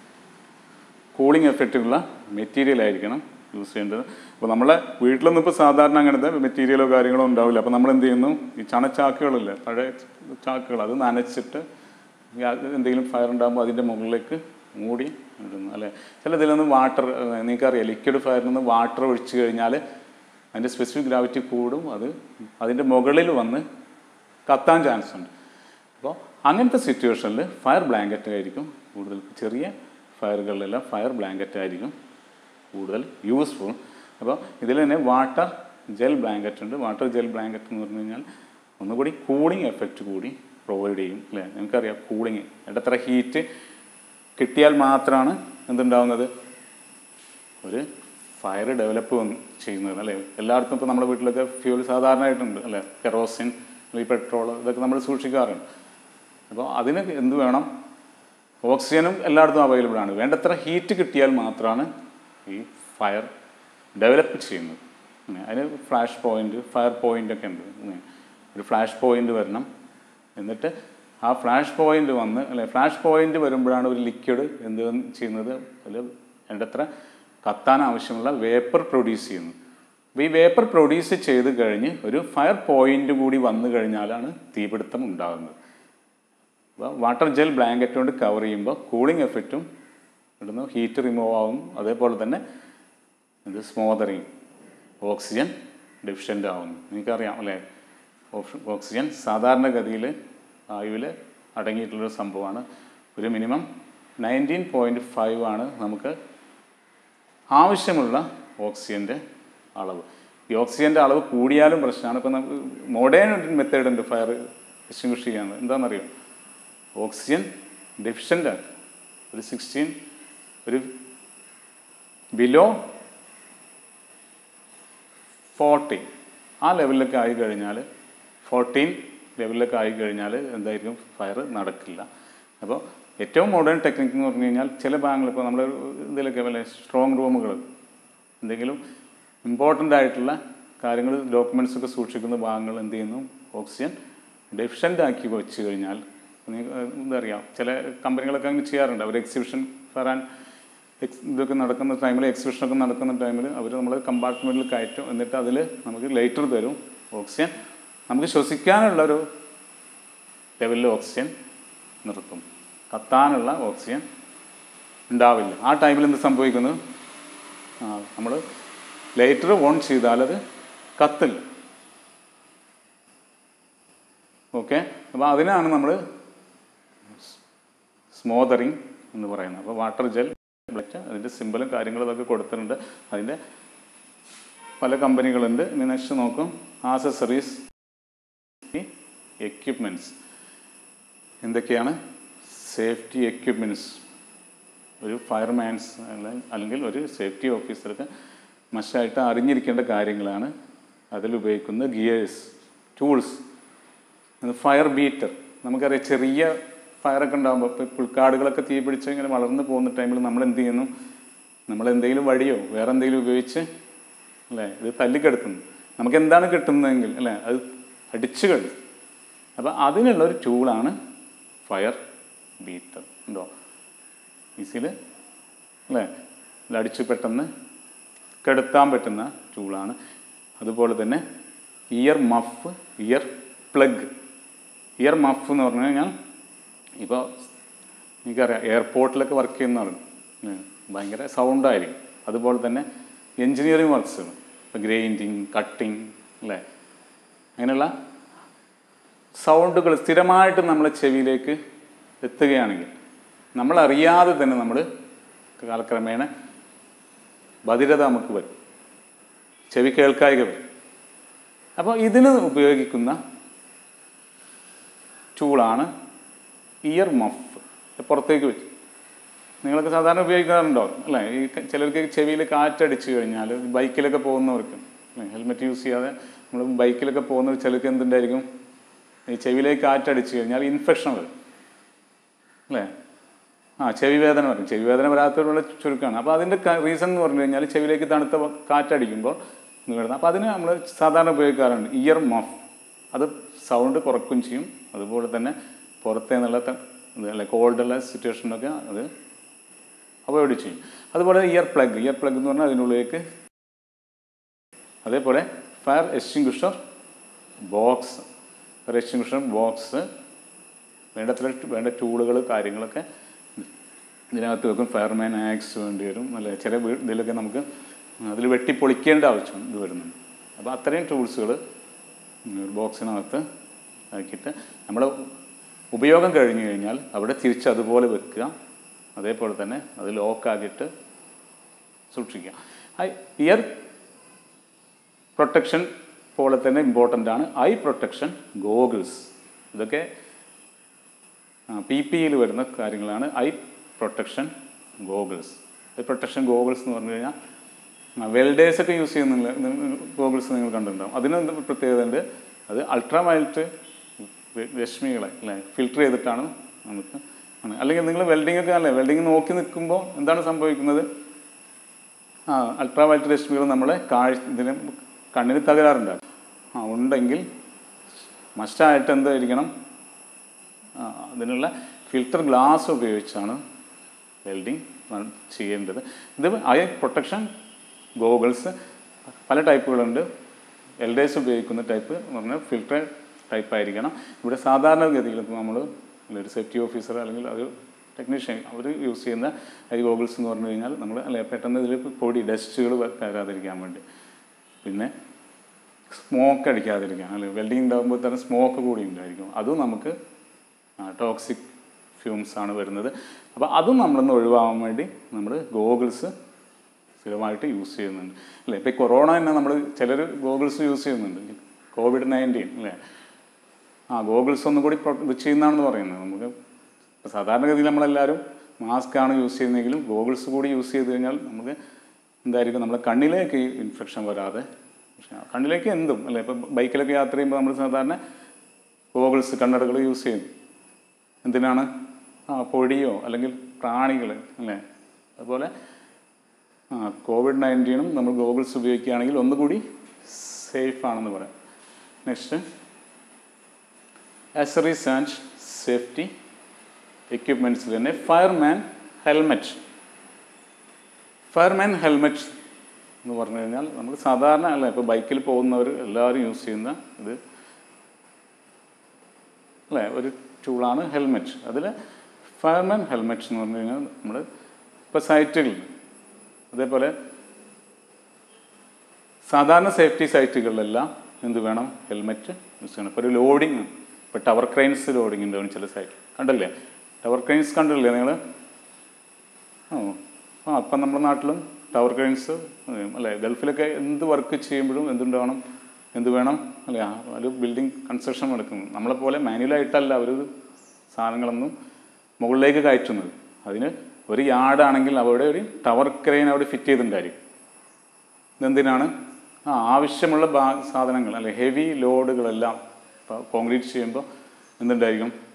കൂളിംഗ് എഫക്റ്റുള്ള മെറ്റീരിയൽ ആയിരിക്കണം യൂസ് ചെയ്യേണ്ടത് അപ്പോൾ നമ്മളെ വീട്ടിലൊന്നും ഇപ്പോൾ സാധാരണ അങ്ങനത്തെ മെറ്റീരിയലോ കാര്യങ്ങളോ ഉണ്ടാവില്ല അപ്പോൾ നമ്മൾ എന്ത് ചെയ്യുന്നു ഈ ചണച്ചാക്കുകളില്ലേ പഴയ ചാക്കുകൾ അത് നനച്ചിട്ട് ഈ അത് എന്തെങ്കിലും ഫയർ ഉണ്ടാകുമ്പോൾ അതിൻ്റെ മുകളിലേക്ക് മൂടി ഇടുന്നു അല്ലേ ചില ഇതിലൊന്നും വാട്ടർ നിങ്ങൾക്കറിയാം ലിക്വിഡ് ഫയറിൽ നിന്ന് വാട്ടർ ഒഴിച്ചു കഴിഞ്ഞാൽ അതിൻ്റെ സ്പെസിഫിക് ഗ്രാവിറ്റി കൂടും അത് അതിൻ്റെ മുകളിൽ വന്ന് കത്താൻ ചാൻസ് ഉണ്ട് അപ്പോൾ അങ്ങനത്തെ സിറ്റുവേഷനിൽ ഫയർ ബ്ലാങ്കറ്റ് ആയിരിക്കും കൂടുതൽ ചെറിയ ഫയറുകളിലെല്ലാം ഫയർ ബ്ലാങ്കറ്റ് ആയിരിക്കും കൂടുതൽ യൂസ്ഫുൾ അപ്പോൾ ഇതിൽ തന്നെ വാട്ടർ ജെൽ ബ്ലാങ്കറ്റ് ഉണ്ട് വാട്ടർ ജെൽ ബ്ലാങ്കറ്റ് എന്ന് പറഞ്ഞു കഴിഞ്ഞാൽ ഒന്നുകൂടി കൂളിംഗ് എഫക്റ്റ് കൂടി പ്രൊവൈഡ് ചെയ്യും അല്ലേ നിങ്ങൾക്കറിയാം കൂളിംഗ് ഇടത്ര ഹീറ്റ് കിട്ടിയാൽ മാത്രമാണ് എന്തുണ്ടാവുന്നത് ഒരു ഫയർ ഡെവലപ്പ് ചെയ്യുന്നത് അല്ലേ എല്ലായിടത്തും ഇപ്പോൾ നമ്മുടെ വീട്ടിലൊക്കെ ഫ്യൂൽ സാധാരണയായിട്ടുണ്ട് അല്ലേ കെറോസിൻ അല്ലെങ്കിൽ പെട്രോൾ ഇതൊക്കെ നമ്മൾ സൂക്ഷിക്കാറുണ്ട് അപ്പോൾ അതിന് എന്ത് വേണം ഓക്സിജനും എല്ലായിടത്തും അവൈലബിൾ ആണ് വേണ്ടത്ര ഹീറ്റ് കിട്ടിയാൽ മാത്രമാണ് ഈ ഫയർ ഡെവലപ്പ് ചെയ്യുന്നത് ഉം. അതിന് ഫ്ലാഷ് പോയിന്റ് ഫയർ പോയിന്റ് ഒക്കെ ഉണ്ട് ഉം. ഒരു ഫ്ലാഷ് പോയിന്റ് വരണം എന്നിട്ട് ആ ഫ്ലാഷ് പോയിന്റ് വന്ന് അല്ലെ ഫ്ലാഷ് പോയിന്റ് വരുമ്പോഴാണ് ഒരു ലിക്വിഡ് എന്ത് ചെയ്യുന്നത് അതിൽ വേണ്ടത്ര കത്താൻ ആവശ്യമുള്ള വേപ്പർ പ്രൊഡ്യൂസ് ചെയ്യുന്നത് അപ്പോൾ ഈ വേപ്പർ പ്രൊഡ്യൂസ് ചെയ്ത് കഴിഞ്ഞ് ഒരു ഫയർ പോയിന്റ് കൂടി വന്നു കഴിഞ്ഞാലാണ് തീപിടുത്തം ഉണ്ടാകുന്നത് അപ്പോൾ വാട്ടർ ജെൽ ബ്ലാങ്കറ്റ് കൊണ്ട് കവർ ചെയ്യുമ്പോൾ കൂളിംഗ് എഫക്റ്റും ഇടുന്നു ഹീറ്റ് റിമൂവ് ആവും അതേപോലെ തന്നെ ഇത് സ്മോദറിങ് ഓക്സിജൻ ഡെഫിഷ്യൻ്റ് ആവുന്നു നിങ്ങൾക്കറിയാം അല്ലേ ഓക്സി- ഓക്സിജൻ സാധാരണഗതിയിൽ വായുവിൽ അടങ്ങിയിട്ടുള്ളൊരു സംഭവമാണ് ഒരു മിനിമം നയൻറ്റീൻ പോയിൻറ്റ് ഫൈവ് ആണ് നമുക്ക് ആവശ്യമുള്ള ഓക്സിജൻ്റെ അളവ് ഈ ഓക്സിജൻ്റെ അളവ് കൂടിയാലും പ്രശ്നമാണ് ഇപ്പം നമുക്ക് മോഡേൺ മെത്തേഡ് ഉണ്ട് ഫയർ എക്സ്റ്റിങ്വിഷ് ചെയ്യാൻ എന്താണെന്നറിയോ ഓക്സിജൻ ഡെഫിഷ്യൻ്റ് ആണ് ഒരു സിക്സ്റ്റീൻ ഒരു ബിലോ ഫോർട്ടി ആ ലെവലിലൊക്കെ ആയി കഴിഞ്ഞാൽ ഫോർട്ടീൻ ലെവലിലൊക്കെ ആയി കഴിഞ്ഞാൽ എന്തായിരിക്കും ഫയർ നടക്കില്ല അപ്പോൾ ഏറ്റവും മോഡേൺ ടെക്നിക്ക് എന്ന് പറഞ്ഞു കഴിഞ്ഞാൽ ചില ബാങ്കുകൾ ഇപ്പോൾ നമ്മൾ ഇതിലൊക്കെ വല്ല സ്ട്രോങ് റൂമുകൾ എന്തെങ്കിലും ഇമ്പോർട്ടൻ്റ് ആയിട്ടുള്ള കാര്യങ്ങൾ ഡോക്യുമെൻറ്റ്സ് ഒക്കെ സൂക്ഷിക്കുന്ന ഭാഗങ്ങൾ എന്ത് ചെയ്യുന്നു ഓക്സിജൻ ഡെഫിഷ്യൻ്റ് ആക്കി വെച്ച് കഴിഞ്ഞാൽ നിങ്ങൾക്ക് എന്താ അറിയാം ചില കമ്പനികളൊക്കെ അങ്ങനെ ചെയ്യാറുണ്ട് അവർ എക്സിബിഷൻ വരാൻ എക്സ് ഇതൊക്കെ നടക്കുന്ന ടൈമിൽ എക്സിബിഷനൊക്കെ നടക്കുന്ന ടൈമിൽ അവർ നമ്മൾ കമ്പാർട്ട്മെൻറ്റിൽ കയറ്റും എന്നിട്ട് അതിൽ നമുക്ക് ലൈറ്റർ തരും ഓക്സിജൻ നമുക്ക് ശ്വസിക്കാനുള്ളൊരു ലെവലിൽ ഓക്സിജൻ നിർത്തും കത്താനുള്ള ഓക്സിജൻ ഉണ്ടാവില്ല ആ ടൈമിൽ എന്ത് സംഭവിക്കുന്നു ആ നമ്മൾ ലൈറ്റർ ഓൺ ചെയ്താൽ അത് കത്തില്ല ഓക്കെ അപ്പോൾ അതിനാണ് നമ്മൾ സ്മോദറിങ് എന്ന് പറയുന്നത് അപ്പോൾ വാട്ടർ ജെൽ ബ്ലറ്റ് അതിൻ്റെ സിമ്പിളും കാര്യങ്ങളും ഇതൊക്കെ കൊടുത്തിട്ടുണ്ട് അതിൻ്റെ പല കമ്പനികളുണ്ട് ഇനി നെക്സ്റ്റ് നോക്കും ആക്സസറീസ് എക്യുപ്മെൻറ്റ്സ് എന്തൊക്കെയാണ് സേഫ്റ്റി എക്യുപ്മെൻറ്റ്സ് ഒരു ഫയർമാൻസ് അല്ലെങ്കിൽ ഒരു സേഫ്റ്റി ഓഫീസർക്ക് മസ്റ്റായിട്ട് അറിഞ്ഞിരിക്കേണ്ട കാര്യങ്ങളാണ് അതിൽ ഉപയോഗിക്കുന്ന ഗിയേഴ്സ് ടൂൾസ് ഫയർ ബീറ്റർ നമുക്കറിയാം ചെറിയ ഫയറൊക്കെ ഉണ്ടാകുമ്പോൾ ഇപ്പോൾ പുൽക്കാടുകളൊക്കെ തീ പിടിച്ച് ഇങ്ങനെ വളർന്നു പോകുന്ന ടൈമിൽ നമ്മൾ എന്ത് ചെയ്യുന്നു നമ്മൾ എന്തെങ്കിലും വഴിയോ വേറെ എന്തെങ്കിലും ഉപയോഗിച്ച് അല്ലേ ഇത് തല്ലിക്കെടുത്തുന്നു നമുക്ക് എന്താണ് കിട്ടുന്നതെങ്കിൽ അല്ലേ അത് അടിച്ചു കഴിയും അപ്പോൾ അതിനുള്ള ഒരു ടൂളാണ് ഫയർ ബീറ്റർ ഉണ്ടോ ഈസിയിൽ അല്ലേ ഇത് അടിച്ച് പെട്ടെന്ന് കെടുത്താൻ പറ്റുന്ന ടൂളാണ് അതുപോലെ തന്നെ ear muff ear plug ear muff എന്ന് പറഞ്ഞു കഴിഞ്ഞാൽ ഇപ്പോൾ എനിക്കറിയാം എയർപോർട്ടിലൊക്കെ വർക്ക് ചെയ്യുന്നതാണ് ഉം. ഭയങ്കര സൗണ്ടായിരിക്കും അതുപോലെ തന്നെ എൻജിനീയറിങ് വർക്ക്സുകൾ ഇപ്പോൾ ഗ്രൈൻഡിങ് കട്ടിങ് അല്ലേ അങ്ങനെയുള്ള സൗണ്ടുകൾ സ്ഥിരമായിട്ട് നമ്മളെ ചെവിയിലേക്ക് എത്തുകയാണെങ്കിൽ നമ്മളറിയാതെ തന്നെ നമ്മൾ കാലക്രമേണ ബധിരത നമുക്ക് വരും ചെവി കേൾക്കായിക വരും അപ്പോൾ ഇതിന് ഉപയോഗിക്കുന്ന ടൂളാണ് ഇയർ മഫ് പുറത്തേക്ക് വെച്ച് നിങ്ങളൊക്കെ സാധാരണ ഉപയോഗിക്കാറുണ്ടോ അല്ലേ ഈ ക- ചിലർക്ക് ചെവിയിൽ കാറ്റടിച്ചു കഴിഞ്ഞാൽ ബൈക്കിലൊക്കെ പോകുന്നവർക്ക് അല്ലേ ഹെൽമെറ്റ് യൂസ് ചെയ്യാതെ നമ്മൾ ബൈക്കിലൊക്കെ പോകുന്നവർ ചിലർക്ക് എന്തുണ്ടായിരിക്കും ഈ ചെവിയിലേക്ക് കാറ്റടിച്ചു കഴിഞ്ഞാൽ ഇൻഫെക്ഷൻ വരും അല്ലേ ആ ചെവി വേദന വരും ചെവി വേദന വരാത്തവരുള്ള ചുരുക്കമാണ് അപ്പോൾ അതിൻ്റെ റീസൺ എന്ന് പറഞ്ഞു കഴിഞ്ഞാൽ ചെവിയിലേക്ക് തണുത്ത വ- കാറ്റടിക്കുമ്പോൾ ഇത് വരുന്നത് അപ്പോൾ അതിന് നമ്മൾ സാധാരണ ഉപയോഗിക്കാറുണ്ട് ഇയർ മഫ് അത് സൗണ്ട് കുറയ്ക്കുകയും ചെയ്യും അതുപോലെ തന്നെ പുറത്തേ നിന്നുള്ള ത- ഇത് അല്ലെ കോൾഡുള്ള സിറ്റുവേഷനൊക്കെ അത് അവോയ്ഡ് ചെയ്യും അതുപോലെ ഇയർ പ്ലഗ് ഇയർ പ്ലഗ് എന്ന് പറഞ്ഞാൽ അതിനുള്ളിലേക്ക് അതേപോലെ fire extinguisher box fire extinguisher box വേണ്ടത്ര വേണ്ട ടൂളുകൾ കാര്യങ്ങളൊക്കെ ഇതിനകത്ത് വെക്കും ഫയർമാൻ ആക്സ് വേണ്ടി വരും അല്ലെ ചില വീ ഇതിലൊക്കെ നമുക്ക് അതിൽ വെട്ടി പൊളിക്കേണ്ട ആവശ്യം ഇത് വരുന്നുണ്ട് അപ്പോൾ അത്രയും ടൂൾസുകൾ ഒരു ബോക്സിനകത്ത് ആക്കിയിട്ട് നമ്മൾ ഉപയോഗം കഴിഞ്ഞു കഴിഞ്ഞാൽ അവിടെ തിരിച്ച് അതുപോലെ വെക്കുക അതേപോലെ തന്നെ അത് ലോക്കാക്കിയിട്ട് സൂക്ഷിക്കുക ഇയർ പ്രൊട്ടക്ഷൻ പോലെ തന്നെ ഇമ്പോർട്ടൻ്റ് ആണ് ഐ പ്രൊട്ടക്ഷൻ ഗോഗിൾസ് ഇതൊക്കെ പി പിയിൽ വരുന്ന കാര്യങ്ങളാണ് eye protection goggles eye protection goggles എന്ന് പറഞ്ഞു കഴിഞ്ഞാൽ വെൽഡേഴ്സ് ഒക്കെ യൂസ് ചെയ്യുന്നില്ല ഗോഗിൾസ് നിങ്ങൾ കണ്ടിട്ടുണ്ടാവും അതിന് എന്ത് പ്രത്യേകത ഉണ്ട് അത് അൾട്രാ വയലറ്റ് രശ്മികളെ അല്ലേ ഫിൽട്ടർ ചെയ്തിട്ടാണ് നമുക്ക് ആണ്. അല്ലെങ്കിൽ നിങ്ങൾ വെൽഡിംഗ് ഒക്കെ അല്ലേ വെൽഡിംഗ് നോക്കി നിൽക്കുമ്പോൾ എന്താണ് സംഭവിക്കുന്നത് ആ അൾട്രാ വയലറ്റ് രശ്മികൾ നമ്മളെ കാഴ്ച ഇതിന് കണ്ണിന് തകരാറുണ്ടാകും ആ ഉണ്ടെങ്കിൽ മസ്റ്റായിട്ട് എന്തായിരിക്കണം ആ, അതിനുള്ള ഫിൽട്ടർ ഗ്ലാസ് ഉപയോഗിച്ചാണ് വെൽഡിങ് ചെയ്യേണ്ടത് ഇത് ഐ പ്രൊട്ടക്ഷൻ ഗോഗിൾസ് പല ടൈപ്പുകളുണ്ട് എൽഡേഴ്സ് ഉപയോഗിക്കുന്ന ടൈപ്പ് എന്ന് പറഞ്ഞാൽ ഫിൽട്ടർ ടൈപ്പ് ആയിരിക്കണം ഇവിടെ സാധാരണഗതിയിൽ ഇപ്പോൾ നമ്മൾ ഒരു സേഫ്റ്റി ഓഫീസർ അല്ലെങ്കിൽ ഒരു ടെക്നീഷ്യൻ അവർ യൂസ് ചെയ്യുന്ന ഐ ഗോഗിൾസ് എന്ന് പറഞ്ഞു കഴിഞ്ഞാൽ നമ്മൾ അല്ലെ പെട്ടെന്ന് ഇതിൽ പൊടി ഡസ്റ്റുകൾ കയറാതിരിക്കാൻ വേണ്ടി പിന്നെ സ്മോക്ക് അടിക്കാതിരിക്കാൻ അല്ലെ വെൽഡിങ് ഉണ്ടാകുമ്പോൾ തന്നെ സ്മോക്ക് കൂടി ഉണ്ടായിരിക്കും അതും നമുക്ക് ടോക്സിക് ഫ്യൂംസ് ആണ് വരുന്നത് അപ്പോൾ അതും നമ്മളൊന്ന് ഒഴിവാകാൻ വേണ്ടി നമ്മൾ ഗോഗിൾസ് സ്ഥിരമായിട്ട് യൂസ് ചെയ്യുന്നുണ്ട് അല്ലേ ഇപ്പോൾ കൊറോണ തന്നെ നമ്മൾ ചിലർ ഗോഗിൾസ് യൂസ് ചെയ്യുന്നുണ്ട് കോവിഡ് നയൻറ്റീൻ അല്ലേ ആ ഗോഗിൾസ് ഒന്നും കൂടി പ്രൊ- ഇത് ചെയ്യുന്നതാണെന്ന് പറയുന്നത് നമുക്ക് ഇപ്പൊ സാധാരണഗതിയിൽ നമ്മളെല്ലാവരും മാസ്ക് ആണ് യൂസ് ചെയ്യുന്നതെങ്കിലും ഗോഗിൾസ് കൂടി യൂസ് ചെയ്ത് കഴിഞ്ഞാൽ നമുക്ക് എന്തായിരിക്കും നമ്മുടെ കണ്ണിലേക്ക് ഈ ഇൻഫെക്ഷൻ വരാതെ പക്ഷേ കണ്ണിലേക്ക് എന്തും അല്ലേ ഇപ്പം ബൈക്കിലൊക്കെ യാത്ര ചെയ്യുമ്പോൾ നമ്മൾ സാധാരണ ഗോഗിൾസ് കണ്ണടകൾ യൂസ് ചെയ്യും എന്തിനാണ് ആ പൊടിയോ അല്ലെങ്കിൽ പ്രാണികൾ അല്ലേ അതുപോലെ ആ കോവിഡ് നയൻറ്റീനും നമ്മൾ ഗോഗിൾസ് ഉപയോഗിക്കുകയാണെങ്കിൽ ഒന്നുകൂടി സേഫ് ആണെന്ന് പറയാം നെക്സ്റ്റ് ആക്സറീസ് ആൻഡ് സേഫ്റ്റി എക്യുപ്മെൻറ്റ്സിൽ തന്നെ ഫയർമാൻ ഹെൽമെറ്റ് ഫയർമാൻ ഹെൽമെറ്റ് എന്ന് പറഞ്ഞു കഴിഞ്ഞാൽ നമ്മൾ സാധാരണ അല്ല ഇപ്പോൾ ബൈക്കിൽ പോകുന്നവർ എല്ലാവരും യൂസ് ചെയ്യുന്ന ഇത് അല്ലേ ഒരു ടൂളാണ് ഹെൽമെറ്റ് അതിൽ ഫയർമാൻ ഹെൽമെറ്റ് എന്ന് പറഞ്ഞു കഴിഞ്ഞാൽ നമ്മൾ ഇപ്പോൾ സൈറ്റുകളിൽ അതേപോലെ സാധാരണ സേഫ്റ്റി സൈറ്റുകളിലെല്ലാം എന്ത് വേണം ഹെൽമെറ്റ് യൂസ് ചെയ്യണം ഇപ്പോൾ ഒരു ലോഡിങ് ഇപ്പോൾ ടവർ ക്രെയിൻസ് ലോഡിങ് ഉണ്ടാവും ചില സൈറ്റ് കണ്ടല്ലേ ടവർ ക്രെയിൻസ് കണ്ടില്ലേ നിങ്ങൾ ഓ ആ അപ്പം നമ്മുടെ നാട്ടിലും ടവർ ക്രെയിൻസ് അല്ലേ ഗൾഫിലൊക്കെ എന്ത് വർക്ക് ചെയ്യുമ്പോഴും എന്തുണ്ടാവണം എന്ത് വേണം അല്ലേ ആ, ഒരു ബിൽഡിംഗ് കൺസ്ട്രക്ഷൻ നടക്കുന്നു നമ്മളെപ്പോലെ മാനുവലായിട്ടല്ല അവർ സാധനങ്ങളൊന്നും മുകളിലേക്ക് കയറ്റുന്നത് അതിന് ഒരു യാർഡാണെങ്കിൽ അവിടെ ഒരു ടവർ ക്രെയിൻ അവിടെ ഫിറ്റ് ചെയ്തിട്ടുണ്ടായിരിക്കും ഇതെന്തിനാണ് ആ ആവശ്യമുള്ള ബാ സാധനങ്ങൾ അല്ലെ ഹെവി ലോഡുകളെല്ലാം ഇപ്പോൾ കോൺക്രീറ്റ് ചെയ്യുമ്പോൾ എന്തുണ്ടായിരിക്കും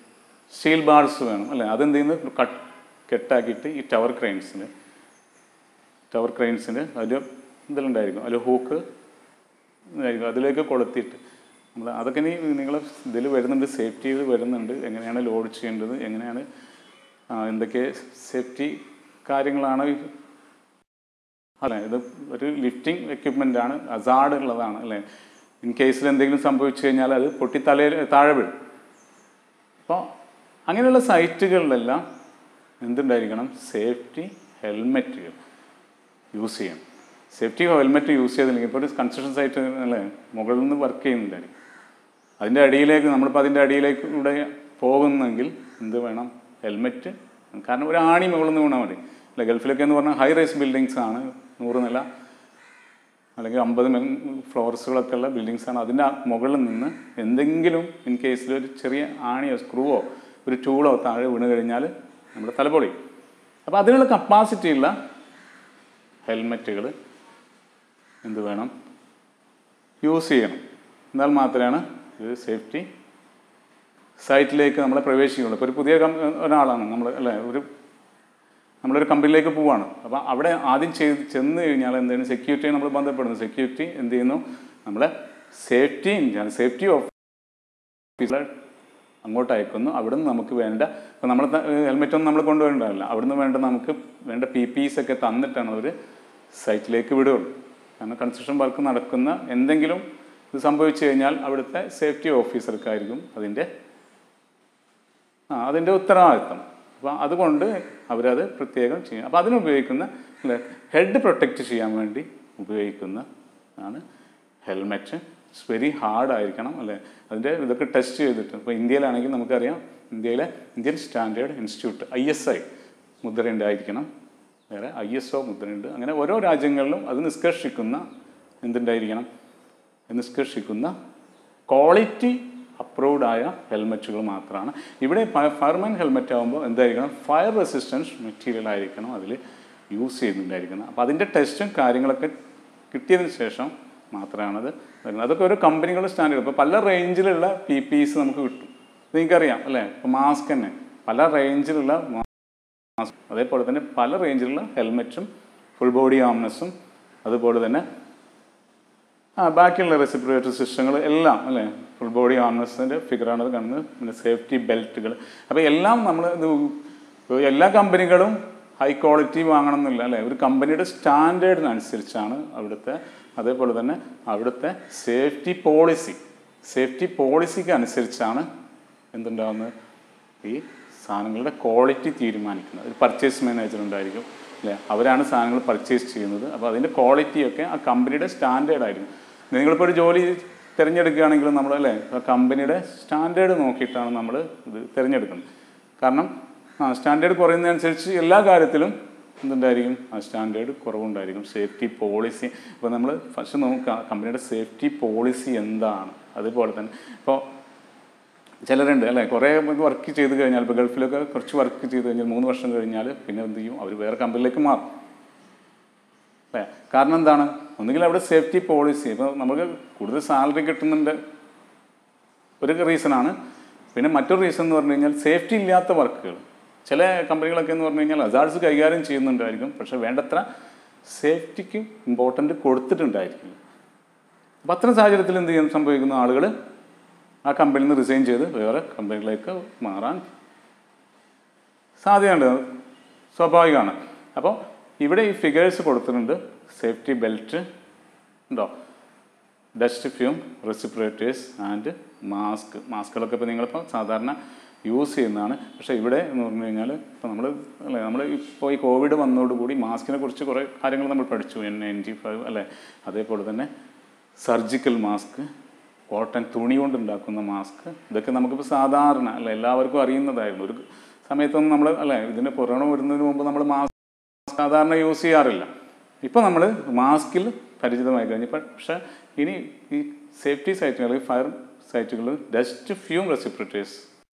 സ്റ്റീൽ ബാർസ് വേണം അല്ലേ അതെന്ത് ചെയ്യുന്നു കട്ട് കെട്ടാക്കിയിട്ട് ഈ ടവർ ക്രെയിൻസിന് ടവർ ക്രെയിൻസിന് അതിൽ എന്തെല്ലാം ഉണ്ടായിരിക്കും അതിൽ ഹൂക്ക് ഇതായിരിക്കും അതിലേക്ക് കൊളുത്തിയിട്ട് നമ്മൾ അതൊക്കെ ഇനി നിങ്ങൾ ഇതിൽ വരുന്നുണ്ട് സേഫ്റ്റി വരുന്നുണ്ട് എങ്ങനെയാണ് ലോഡ് ചെയ്യേണ്ടത് എങ്ങനെയാണ് ആ, എന്തൊക്കെ സേഫ്റ്റി കാര്യങ്ങളാണ് ഈ അല്ലേ ഇത് ഒരു ലിഫ്റ്റിംഗ് എക്യുപ്മെൻ്റ് ആണ് അസാഡ് ഉള്ളതാണ് അല്ലേ ഇൻ കേസിൽ എന്തെങ്കിലും സംഭവിച്ചു കഴിഞ്ഞാൽ അത് പൊട്ടി തലയിൽ താഴെ വീഴും അപ്പോൾ അങ്ങനെയുള്ള സൈറ്റുകളിലെല്ലാം എന്തുണ്ടായിരിക്കണം സേഫ്റ്റി ഹെൽമെറ്റുകൾ യൂസ് ചെയ്യണം സേഫ്റ്റി ഹെൽമെറ്റ് യൂസ് ചെയ്തില്ലെങ്കിൽ ഇപ്പോൾ ഒരു കൺസ്ട്രക്ഷൻ സൈറ്റ് അല്ലേ മുകളിൽ നിന്ന് വർക്ക് ചെയ്യുന്നുണ്ടായിരിക്കും അതിൻ്റെ അടിയിലേക്ക് നമ്മളിപ്പോൾ അതിൻ്റെ അടിയിലേക്ക് കൂടെ പോകുന്നെങ്കിൽ എന്ത് വേണം ഹെൽമെറ്റ് കാരണം ഒരു ആണി മുകളിൽ നിന്ന് വീണാൽ മതി അല്ല ഗൾഫിലൊക്കെ എന്ന് പറഞ്ഞാൽ ഹൈ റൈസ് ബിൽഡിങ്സ് ആണ് നൂറ് നില അല്ലെങ്കിൽ അമ്പത് ഫ്ലോർസുകളൊക്കെ ഉള്ള ബിൽഡിങ്സ് ആണ് അതിൻ്റെ ആ മുകളിൽ നിന്ന് എന്തെങ്കിലും ഇൻ കേസിൽ ഒരു ചെറിയ ആണിയോ സ്ക്രൂവോ ഒരു ടൂളോ താഴെ വീണ് കഴിഞ്ഞാൽ നമ്മുടെ തലപൊളി അപ്പോൾ അതിനുള്ള കപ്പാസിറ്റി ഉള്ള ഹെൽമെറ്റുകൾ എന്ത് വേണം യൂസ് ചെയ്യണം എന്നാൽ മാത്രമാണ് ഇത് സേഫ്റ്റി സൈറ്റിലേക്ക് നമ്മളെ പ്രവേശിക്കുള്ളൂ ഇപ്പോൾ ഒരു പുതിയ കം ഒരാളാണ് നമ്മൾ അല്ലേ ഒരു നമ്മളൊരു കമ്പനിയിലേക്ക് പോവാണ് അപ്പോൾ അവിടെ ആദ്യം ചെയ്ത് ചെന്ന് കഴിഞ്ഞാൽ എന്താണ് സെക്യൂരിറ്റിയെ നമ്മൾ ബന്ധപ്പെടുന്നു സെക്യൂരിറ്റി എന്ത് ചെയ്യുന്നു നമ്മളെ സേഫ്റ്റി സേഫ്റ്റി ഓഫീസർ അങ്ങോട്ട് അയക്കുന്നു അവിടുന്ന് നമുക്ക് വേണ്ട ഇപ്പോൾ നമ്മൾ ഹെൽമെറ്റ് ഒന്നും നമ്മൾ കൊണ്ടുവരേണ്ടതല്ല അവിടുന്ന് വേണ്ട നമുക്ക് വേണ്ട പി പീസ് ഒക്കെ തന്നിട്ടാണ് അവർ സൈറ്റിലേക്ക് വിടുകയുള്ളൂ കാരണം കൺസ്ട്രക്ഷൻ വർക്ക് നടക്കുന്ന എന്തെങ്കിലും ഇത് സംഭവിച്ചു കഴിഞ്ഞാൽ അവിടുത്തെ സേഫ്റ്റി ഓഫീസർക്കായിരിക്കും അതിൻ്റെ ആ അതിൻ്റെ ഉത്തരവാദിത്വം അപ്പോൾ അതുകൊണ്ട് അവരത് പ്രത്യേകം ചെയ്യും അപ്പോൾ അതിനുപയോഗിക്കുന്ന ഹെഡ് പ്രൊട്ടക്റ്റ് ചെയ്യാൻ വേണ്ടി ഉപയോഗിക്കുന്ന ആണ് ഹെൽമെറ്റ് ഇറ്റ്സ് വെരി ഹാർഡ് ആയിരിക്കണം അല്ലേ അതിൻ്റെ ഇതൊക്കെ ടെസ്റ്റ് ചെയ്തിട്ട് ഇപ്പോൾ ഇന്ത്യയിലാണെങ്കിൽ നമുക്കറിയാം ഇന്ത്യയിലെ Indian standard institute I S I മുദ്രയുണ്ടായിരിക്കണം വേറെ ഐ എസ് ഒ മുദ്രയുണ്ട് അങ്ങനെ ഓരോ രാജ്യങ്ങളിലും അത് നിഷ്കർഷിക്കുന്ന എന്തുണ്ടായിരിക്കണം നിഷ്കർഷിക്കുന്ന ക്വാളിറ്റി അപ്രൂവ്ഡ് ആയ ഹെൽമെറ്റുകൾ മാത്രമാണ് ഇവിടെ ഫയർമാൻ ഹെൽമെറ്റ് ആകുമ്പോൾ എന്തായിരിക്കണം ഫയർ റെസിസ്റ്റൻസ് മെറ്റീരിയൽ ആയിരിക്കണം അതിൽ യൂസ് ചെയ്യുന്നുണ്ടായിരിക്കുന്നത് അപ്പോൾ അതിൻ്റെ ടെസ്റ്റും കാര്യങ്ങളൊക്കെ കിട്ടിയതിന് ശേഷം മാത്രമാണത് വരുന്നത് അതൊക്കെ ഓരോ കമ്പനികളുടെ സ്റ്റാൻഡേർഡ് ഇപ്പോൾ പല റേഞ്ചിലുള്ള പി പീസ് നമുക്ക് കിട്ടും ഇത് നിങ്ങൾക്കറിയാം അല്ലേ ഇപ്പോൾ മാസ്ക് തന്നെ പല റേഞ്ചിലുള്ള മാസ്ക് അതേപോലെ തന്നെ പല റേഞ്ചിലുള്ള ഹെൽമെറ്റും ഫുൾ ബോഡി ആംനസും അതുപോലെ തന്നെ ആ ബാക്കിയുള്ള റെസിപ്രേറ്ററി സിസ്റ്റങ്ങൾ എല്ലാം അല്ലേ ഫുൾ ബോഡി ആർമസിൻ്റെ ഫിഗറാണ് അത് കാണുന്നത് പിന്നെ സേഫ്റ്റി ബെൽറ്റുകൾ അപ്പോൾ എല്ലാം നമ്മൾ ഇത് ഇപ്പോൾ എല്ലാ കമ്പനികളും ഹൈ ക്വാളിറ്റി വാങ്ങണം എന്നില്ല അല്ലേ ഒരു കമ്പനിയുടെ സ്റ്റാൻഡേർഡിനനുസരിച്ചാണ് അവിടുത്തെ അതേപോലെ തന്നെ അവിടുത്തെ സേഫ്റ്റി പോളിസി സേഫ്റ്റി പോളിസിക്ക് അനുസരിച്ചാണ് എന്തുണ്ടാകുന്നത് ഈ സാധനങ്ങളുടെ ക്വാളിറ്റി തീരുമാനിക്കുന്നത് ഒരു പർച്ചേസ് മാനേജർ ഉണ്ടായിരിക്കും അല്ലേ അവരാണ് സാധനങ്ങൾ പർച്ചേസ് ചെയ്യുന്നത് അപ്പോൾ അതിൻ്റെ ക്വാളിറ്റിയൊക്കെ ആ കമ്പനിയുടെ സ്റ്റാൻഡേർഡ് ആയിരിക്കും നിങ്ങളിപ്പോൾ ഒരു ജോലി തിരഞ്ഞെടുക്കുകയാണെങ്കിലും നമ്മൾ അല്ലേ ആ കമ്പനിയുടെ സ്റ്റാൻഡേർഡ് നോക്കിയിട്ടാണ് നമ്മൾ ഇത് തിരഞ്ഞെടുക്കുന്നത് കാരണം ആ സ്റ്റാൻഡേർഡ് കുറയുന്നതനുസരിച്ച് എല്ലാ കാര്യത്തിലും എന്തുണ്ടായിരിക്കും ആ സ്റ്റാൻഡേർഡ് കുറവുണ്ടായിരിക്കും സേഫ്റ്റി പോളിസി അപ്പോൾ നമ്മൾ ഫസ്റ്റ് നോക്കുക കമ്പനിയുടെ സേഫ്റ്റി പോളിസി എന്താണ് അതുപോലെ തന്നെ ഇപ്പോൾ ചിലരുണ്ട് അല്ലേ കുറേ വർക്ക് ചെയ്ത് കഴിഞ്ഞാൽ ഇപ്പോൾ ഗൾഫിലൊക്കെ കുറച്ച് വർക്ക് ചെയ്ത് കഴിഞ്ഞാൽ മൂന്ന് വർഷം കഴിഞ്ഞാൽ പിന്നെ എന്ത് ചെയ്യും അവർ വേറെ കമ്പനിയിലേക്ക് മാറും അല്ലേ കാരണം എന്താണ് ഒന്നുകിൽ അവിടെ സേഫ്റ്റി പോളിസി ഇപ്പോൾ നമുക്ക് കൂടുതൽ സാലറി കിട്ടുന്നുണ്ട് ഒരു റീസണാണ് പിന്നെ മറ്റൊരു റീസൺ എന്ന് പറഞ്ഞു കഴിഞ്ഞാൽ സേഫ്റ്റി ഇല്ലാത്ത വർക്കുകൾ ചില കമ്പനികളൊക്കെ എന്ന് പറഞ്ഞു കഴിഞ്ഞാൽ അസാർട്സ് കൈകാര്യം ചെയ്യുന്നുണ്ടായിരിക്കും പക്ഷെ വേണ്ടത്ര സേഫ്റ്റിക്ക് ഇമ്പോർട്ടൻ്റ് കൊടുത്തിട്ടുണ്ടായിരിക്കില്ല അപ്പം അത്തരം സാഹചര്യത്തിൽ എന്ത് ചെയ്യാൻ സംഭവിക്കുന്ന ആളുകൾ ആ കമ്പനിയിൽ നിന്ന് റിസൈൻ ചെയ്ത് വേറെ കമ്പനികളിലേക്ക് മാറാൻ സാധ്യതയുണ്ട് സ്വാഭാവികമാണ് അപ്പോൾ ഇവിടെ ഈ ഫിഗേഴ്സ് കൊടുത്തിട്ടുണ്ട് സേഫ്റ്റി ബെൽറ്റ് ഉണ്ടോ dust fume respirators and mask മാസ്കുകളൊക്കെ ഇപ്പോൾ നിങ്ങളിപ്പോൾ സാധാരണ യൂസ് ചെയ്യുന്നതാണ് പക്ഷേ ഇവിടെ എന്ന് പറഞ്ഞു കഴിഞ്ഞാൽ ഇപ്പോൾ നമ്മൾ അല്ലേ നമ്മൾ ഇപ്പോൾ ഈ കോവിഡ് വന്നതോടുകൂടി മാസ്കിനെ കുറിച്ച് കുറേ കാര്യങ്ങൾ നമ്മൾ പഠിച്ചു എൻ നയൻറ്റി ഫൈവ് അല്ലേ അതേപോലെ തന്നെ സർജിക്കൽ മാസ്ക് കോട്ടൺ തുണി കൊണ്ടുണ്ടാക്കുന്ന മാസ്ക് ഇതൊക്കെ നമുക്കിപ്പോൾ സാധാരണ അല്ല എല്ലാവർക്കും അറിയുന്നതായിരുന്നു ഒരു സമയത്തൊന്നും നമ്മൾ അല്ലേ ഇതിന് കൊറോണ വരുന്നതിന് മുമ്പ് നമ്മൾ മാസ്ക് സാധാരണ യൂസ് ചെയ്യാറില്ല ഇപ്പോൾ നമ്മൾ മാസ്കിൽ പരിചിതമായി കഴിഞ്ഞു പക്ഷേ ഇനി ഈ സേഫ്റ്റി സൈറ്റുകളിൽ ഫയർ സൈറ്റുകളിൽ ഡസ്റ്റ് ഫ്യൂം റെസിപ്രേറ്റേഴ്സ്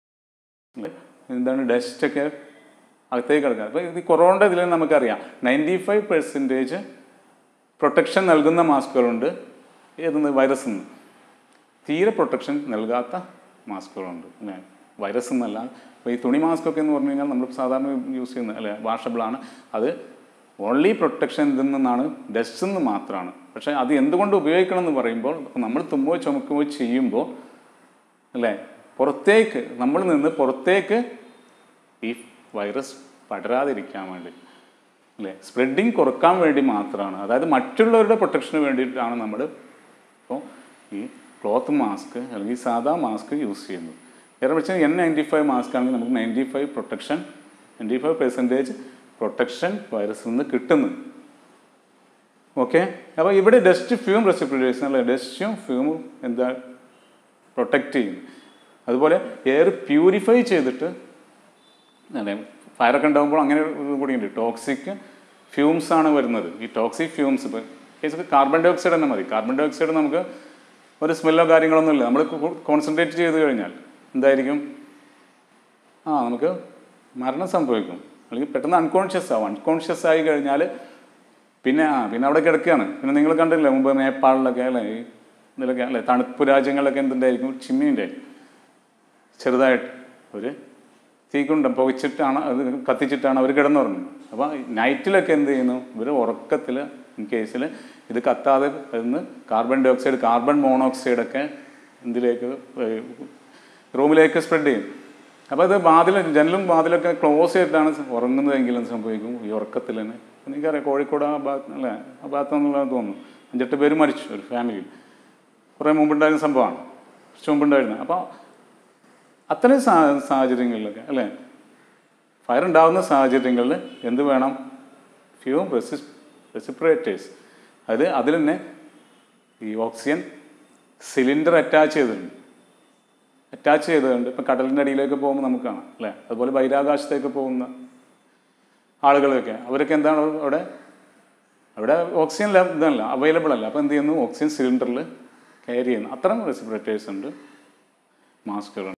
എന്താണ് ഡസ്റ്റൊക്കെ അകത്തേക്ക് കിടക്കുക അപ്പോൾ ഇത് കൊറോണയുടെ ഇതിൽ നമുക്കറിയാം നയൻറ്റി ഫൈവ് പെർസെൻറ്റേജ് പ്രൊട്ടക്ഷൻ നൽകുന്ന മാസ്കുകളുണ്ട് ഏതെന്ന് വൈറസിൽ നിന്ന് തീരെ പ്രൊട്ടക്ഷൻ നൽകാത്ത മാസ്കുകളുണ്ട് അല്ലേ വൈറസ് എന്നല്ല അപ്പോൾ ഈ തുണി മാസ്ക് ഒക്കെ എന്ന് പറഞ്ഞു കഴിഞ്ഞാൽ നമ്മൾ സാധാരണ യൂസ് ചെയ്യുന്ന അല്ലെ വാഷബിളാണ് അത് ഓൺലി പ്രൊട്ടക്ഷൻ ഇതിൽ നിന്നാണ് ഡസ്റ്റിൽ നിന്ന് മാത്രമാണ് പക്ഷേ അത് എന്തുകൊണ്ട് ഉപയോഗിക്കണം എന്ന് പറയുമ്പോൾ നമ്മൾ തുമ്പോ ചുമക്കുകയോ ചെയ്യുമ്പോൾ അല്ലേ പുറത്തേക്ക് നമ്മൾ നിന്ന് പുറത്തേക്ക് ഈ വൈറസ് പടരാതിരിക്കാൻ വേണ്ടി അല്ലേ സ്പ്രെഡിങ് കുറക്കാൻ വേണ്ടി മാത്രമാണ് അതായത് മറ്റുള്ളവരുടെ പ്രൊട്ടക്ഷന് വേണ്ടിയിട്ടാണ് നമ്മൾ ഇപ്പോൾ ഈ ക്ലോത്ത് മാസ്ക് അല്ലെങ്കിൽ സാധാ മാസ്ക് യൂസ് ചെയ്യുന്നത് വേറെ പക്ഷേ എൻ നയൻറ്റി ഫൈവ് മാസ്ക് ആണെങ്കിൽ നമുക്ക് ninety five protection ninety five percentage protection വൈറസിൽ നിന്ന് കിട്ടുന്നു ഓക്കെ അപ്പോൾ ഇവിടെ ഡസ്റ്റ് ഫ്യൂം റെസിപ്രിഡേഷൻ അല്ലെ ഡസ്റ്റും ഫ്യൂമും എന്താ പ്രൊട്ടക്റ്റ് ചെയ്യും അതുപോലെ എയർ പ്യൂരിഫൈ ചെയ്തിട്ട് അല്ലെ ഫയറൊക്കെ ഉണ്ടാകുമ്പോൾ അങ്ങനെ ഒരു കൂടിയുണ്ട് ടോക്സിക് ഫ്യൂംസ് ആണ് വരുന്നത് ഈ ടോക്സിക് ഫ്യൂംസ് ഇപ്പോൾ കേസ് കാർബൺ ഡൈ ഓക്സൈഡ് തന്നെ മതി കാർബൺ ഡൈ ഓക്സൈഡ് നമുക്ക് ഒരു സ്മെല്ലോ കാര്യങ്ങളൊന്നും ഇല്ല നമ്മൾ കോൺസെൻട്രേറ്റ് ചെയ്ത് കഴിഞ്ഞാൽ എന്തായിരിക്കും ആ നമുക്ക് മരണം സംഭവിക്കും അല്ലെങ്കിൽ പെട്ടെന്ന് അൺകോൺഷ്യസ് ആവും അൺകോൺഷ്യസ് ആയി കഴിഞ്ഞാൽ പിന്നെ ആ പിന്നെ അവിടെ കിടക്കുകയാണ് പിന്നെ നിങ്ങൾ കണ്ടില്ലേ മുമ്പ് നേപ്പാളിലൊക്കെ അല്ലേ ഈ ഇതിലൊക്കെ അല്ലേ തണുപ്പ് രാജ്യങ്ങളിലൊക്കെ എന്തുണ്ടായിരിക്കും ചിമ്മിൻ്റെ ചെറുതായിട്ട് ഒരു തീക്കുണ്ടം പുകച്ചിട്ടാണ് അത് കത്തിച്ചിട്ടാണ് അവർ കിടന്നുറങ്ങുന്നത് അപ്പോൾ നൈറ്റിലൊക്കെ എന്ത് ചെയ്യുന്നു ഇവർ ഉറക്കത്തിൽ ഇൻ കേസിൽ ഇത് കത്താതെ അതിന്ന് carbon dioxide carbon monoxide ഒക്കെ എന്തിലേക്ക് റൂമിലേക്ക് സ്പ്രെഡ് ചെയ്യും അപ്പോൾ അത് വാതിൽ ജനലും വാതിലൊക്കെ ക്ലോസ് ചെയ്തിട്ടാണ് ഉറങ്ങുന്നതെങ്കിലും സംഭവിക്കും ഈ ഉറക്കത്തിൽ തന്നെ എനിക്കറിയാം കോഴിക്കോട് ആ ഭാഗത്ത് അല്ലേ ആ ഭാഗത്തുനിന്നുള്ളതെന്ന് തോന്നുന്നു അഞ്ചെട്ട് പേര് മരിച്ചു ഒരു ഫാമിലിയിൽ കുറേ മുമ്പുണ്ടായിരുന്ന സംഭവമാണ് കുറച്ച് മുമ്പുണ്ടായിരുന്നത് അപ്പോൾ അത്തരം സാ സാഹചര്യങ്ങളിലൊക്കെ അല്ലേ ഫയർ ഉണ്ടാകുന്ന സാഹചര്യങ്ങളിൽ എന്ത് വേണം ഫ്യൂം റെസിസ് റെസിപ്രേറ്റേഴ്സ് അത് അതിൽ തന്നെ ഈ ഓക്സിജൻ സിലിണ്ടർ അറ്റാച്ച് ചെയ്തിട്ടുണ്ട് അറ്റാച്ച് ചെയ്തിട്ടുണ്ട് ഇപ്പം കടലിൻ്റെ അടിയിലേക്ക് പോകുമ്പോൾ നമുക്ക് കാണാം അല്ലേ അതുപോലെ ബഹിരാകാശത്തേക്ക് പോകുന്ന ആളുകളൊക്കെ അവരൊക്കെ എന്താണ് അവിടെ അവിടെ ഓക്സിജൻ ലാബ് ഇതല്ല അവൈലബിൾ അല്ല അപ്പോൾ എന്ത് ചെയ്യുന്നു ഓക്സിജൻ സിലിണ്ടറിൽ ക്യാരി ചെയ്യുന്നു അത്തരം റെസിപ്രേറ്റേഴ്സ് ഉണ്ട് മാസ്കുകളുണ്ട്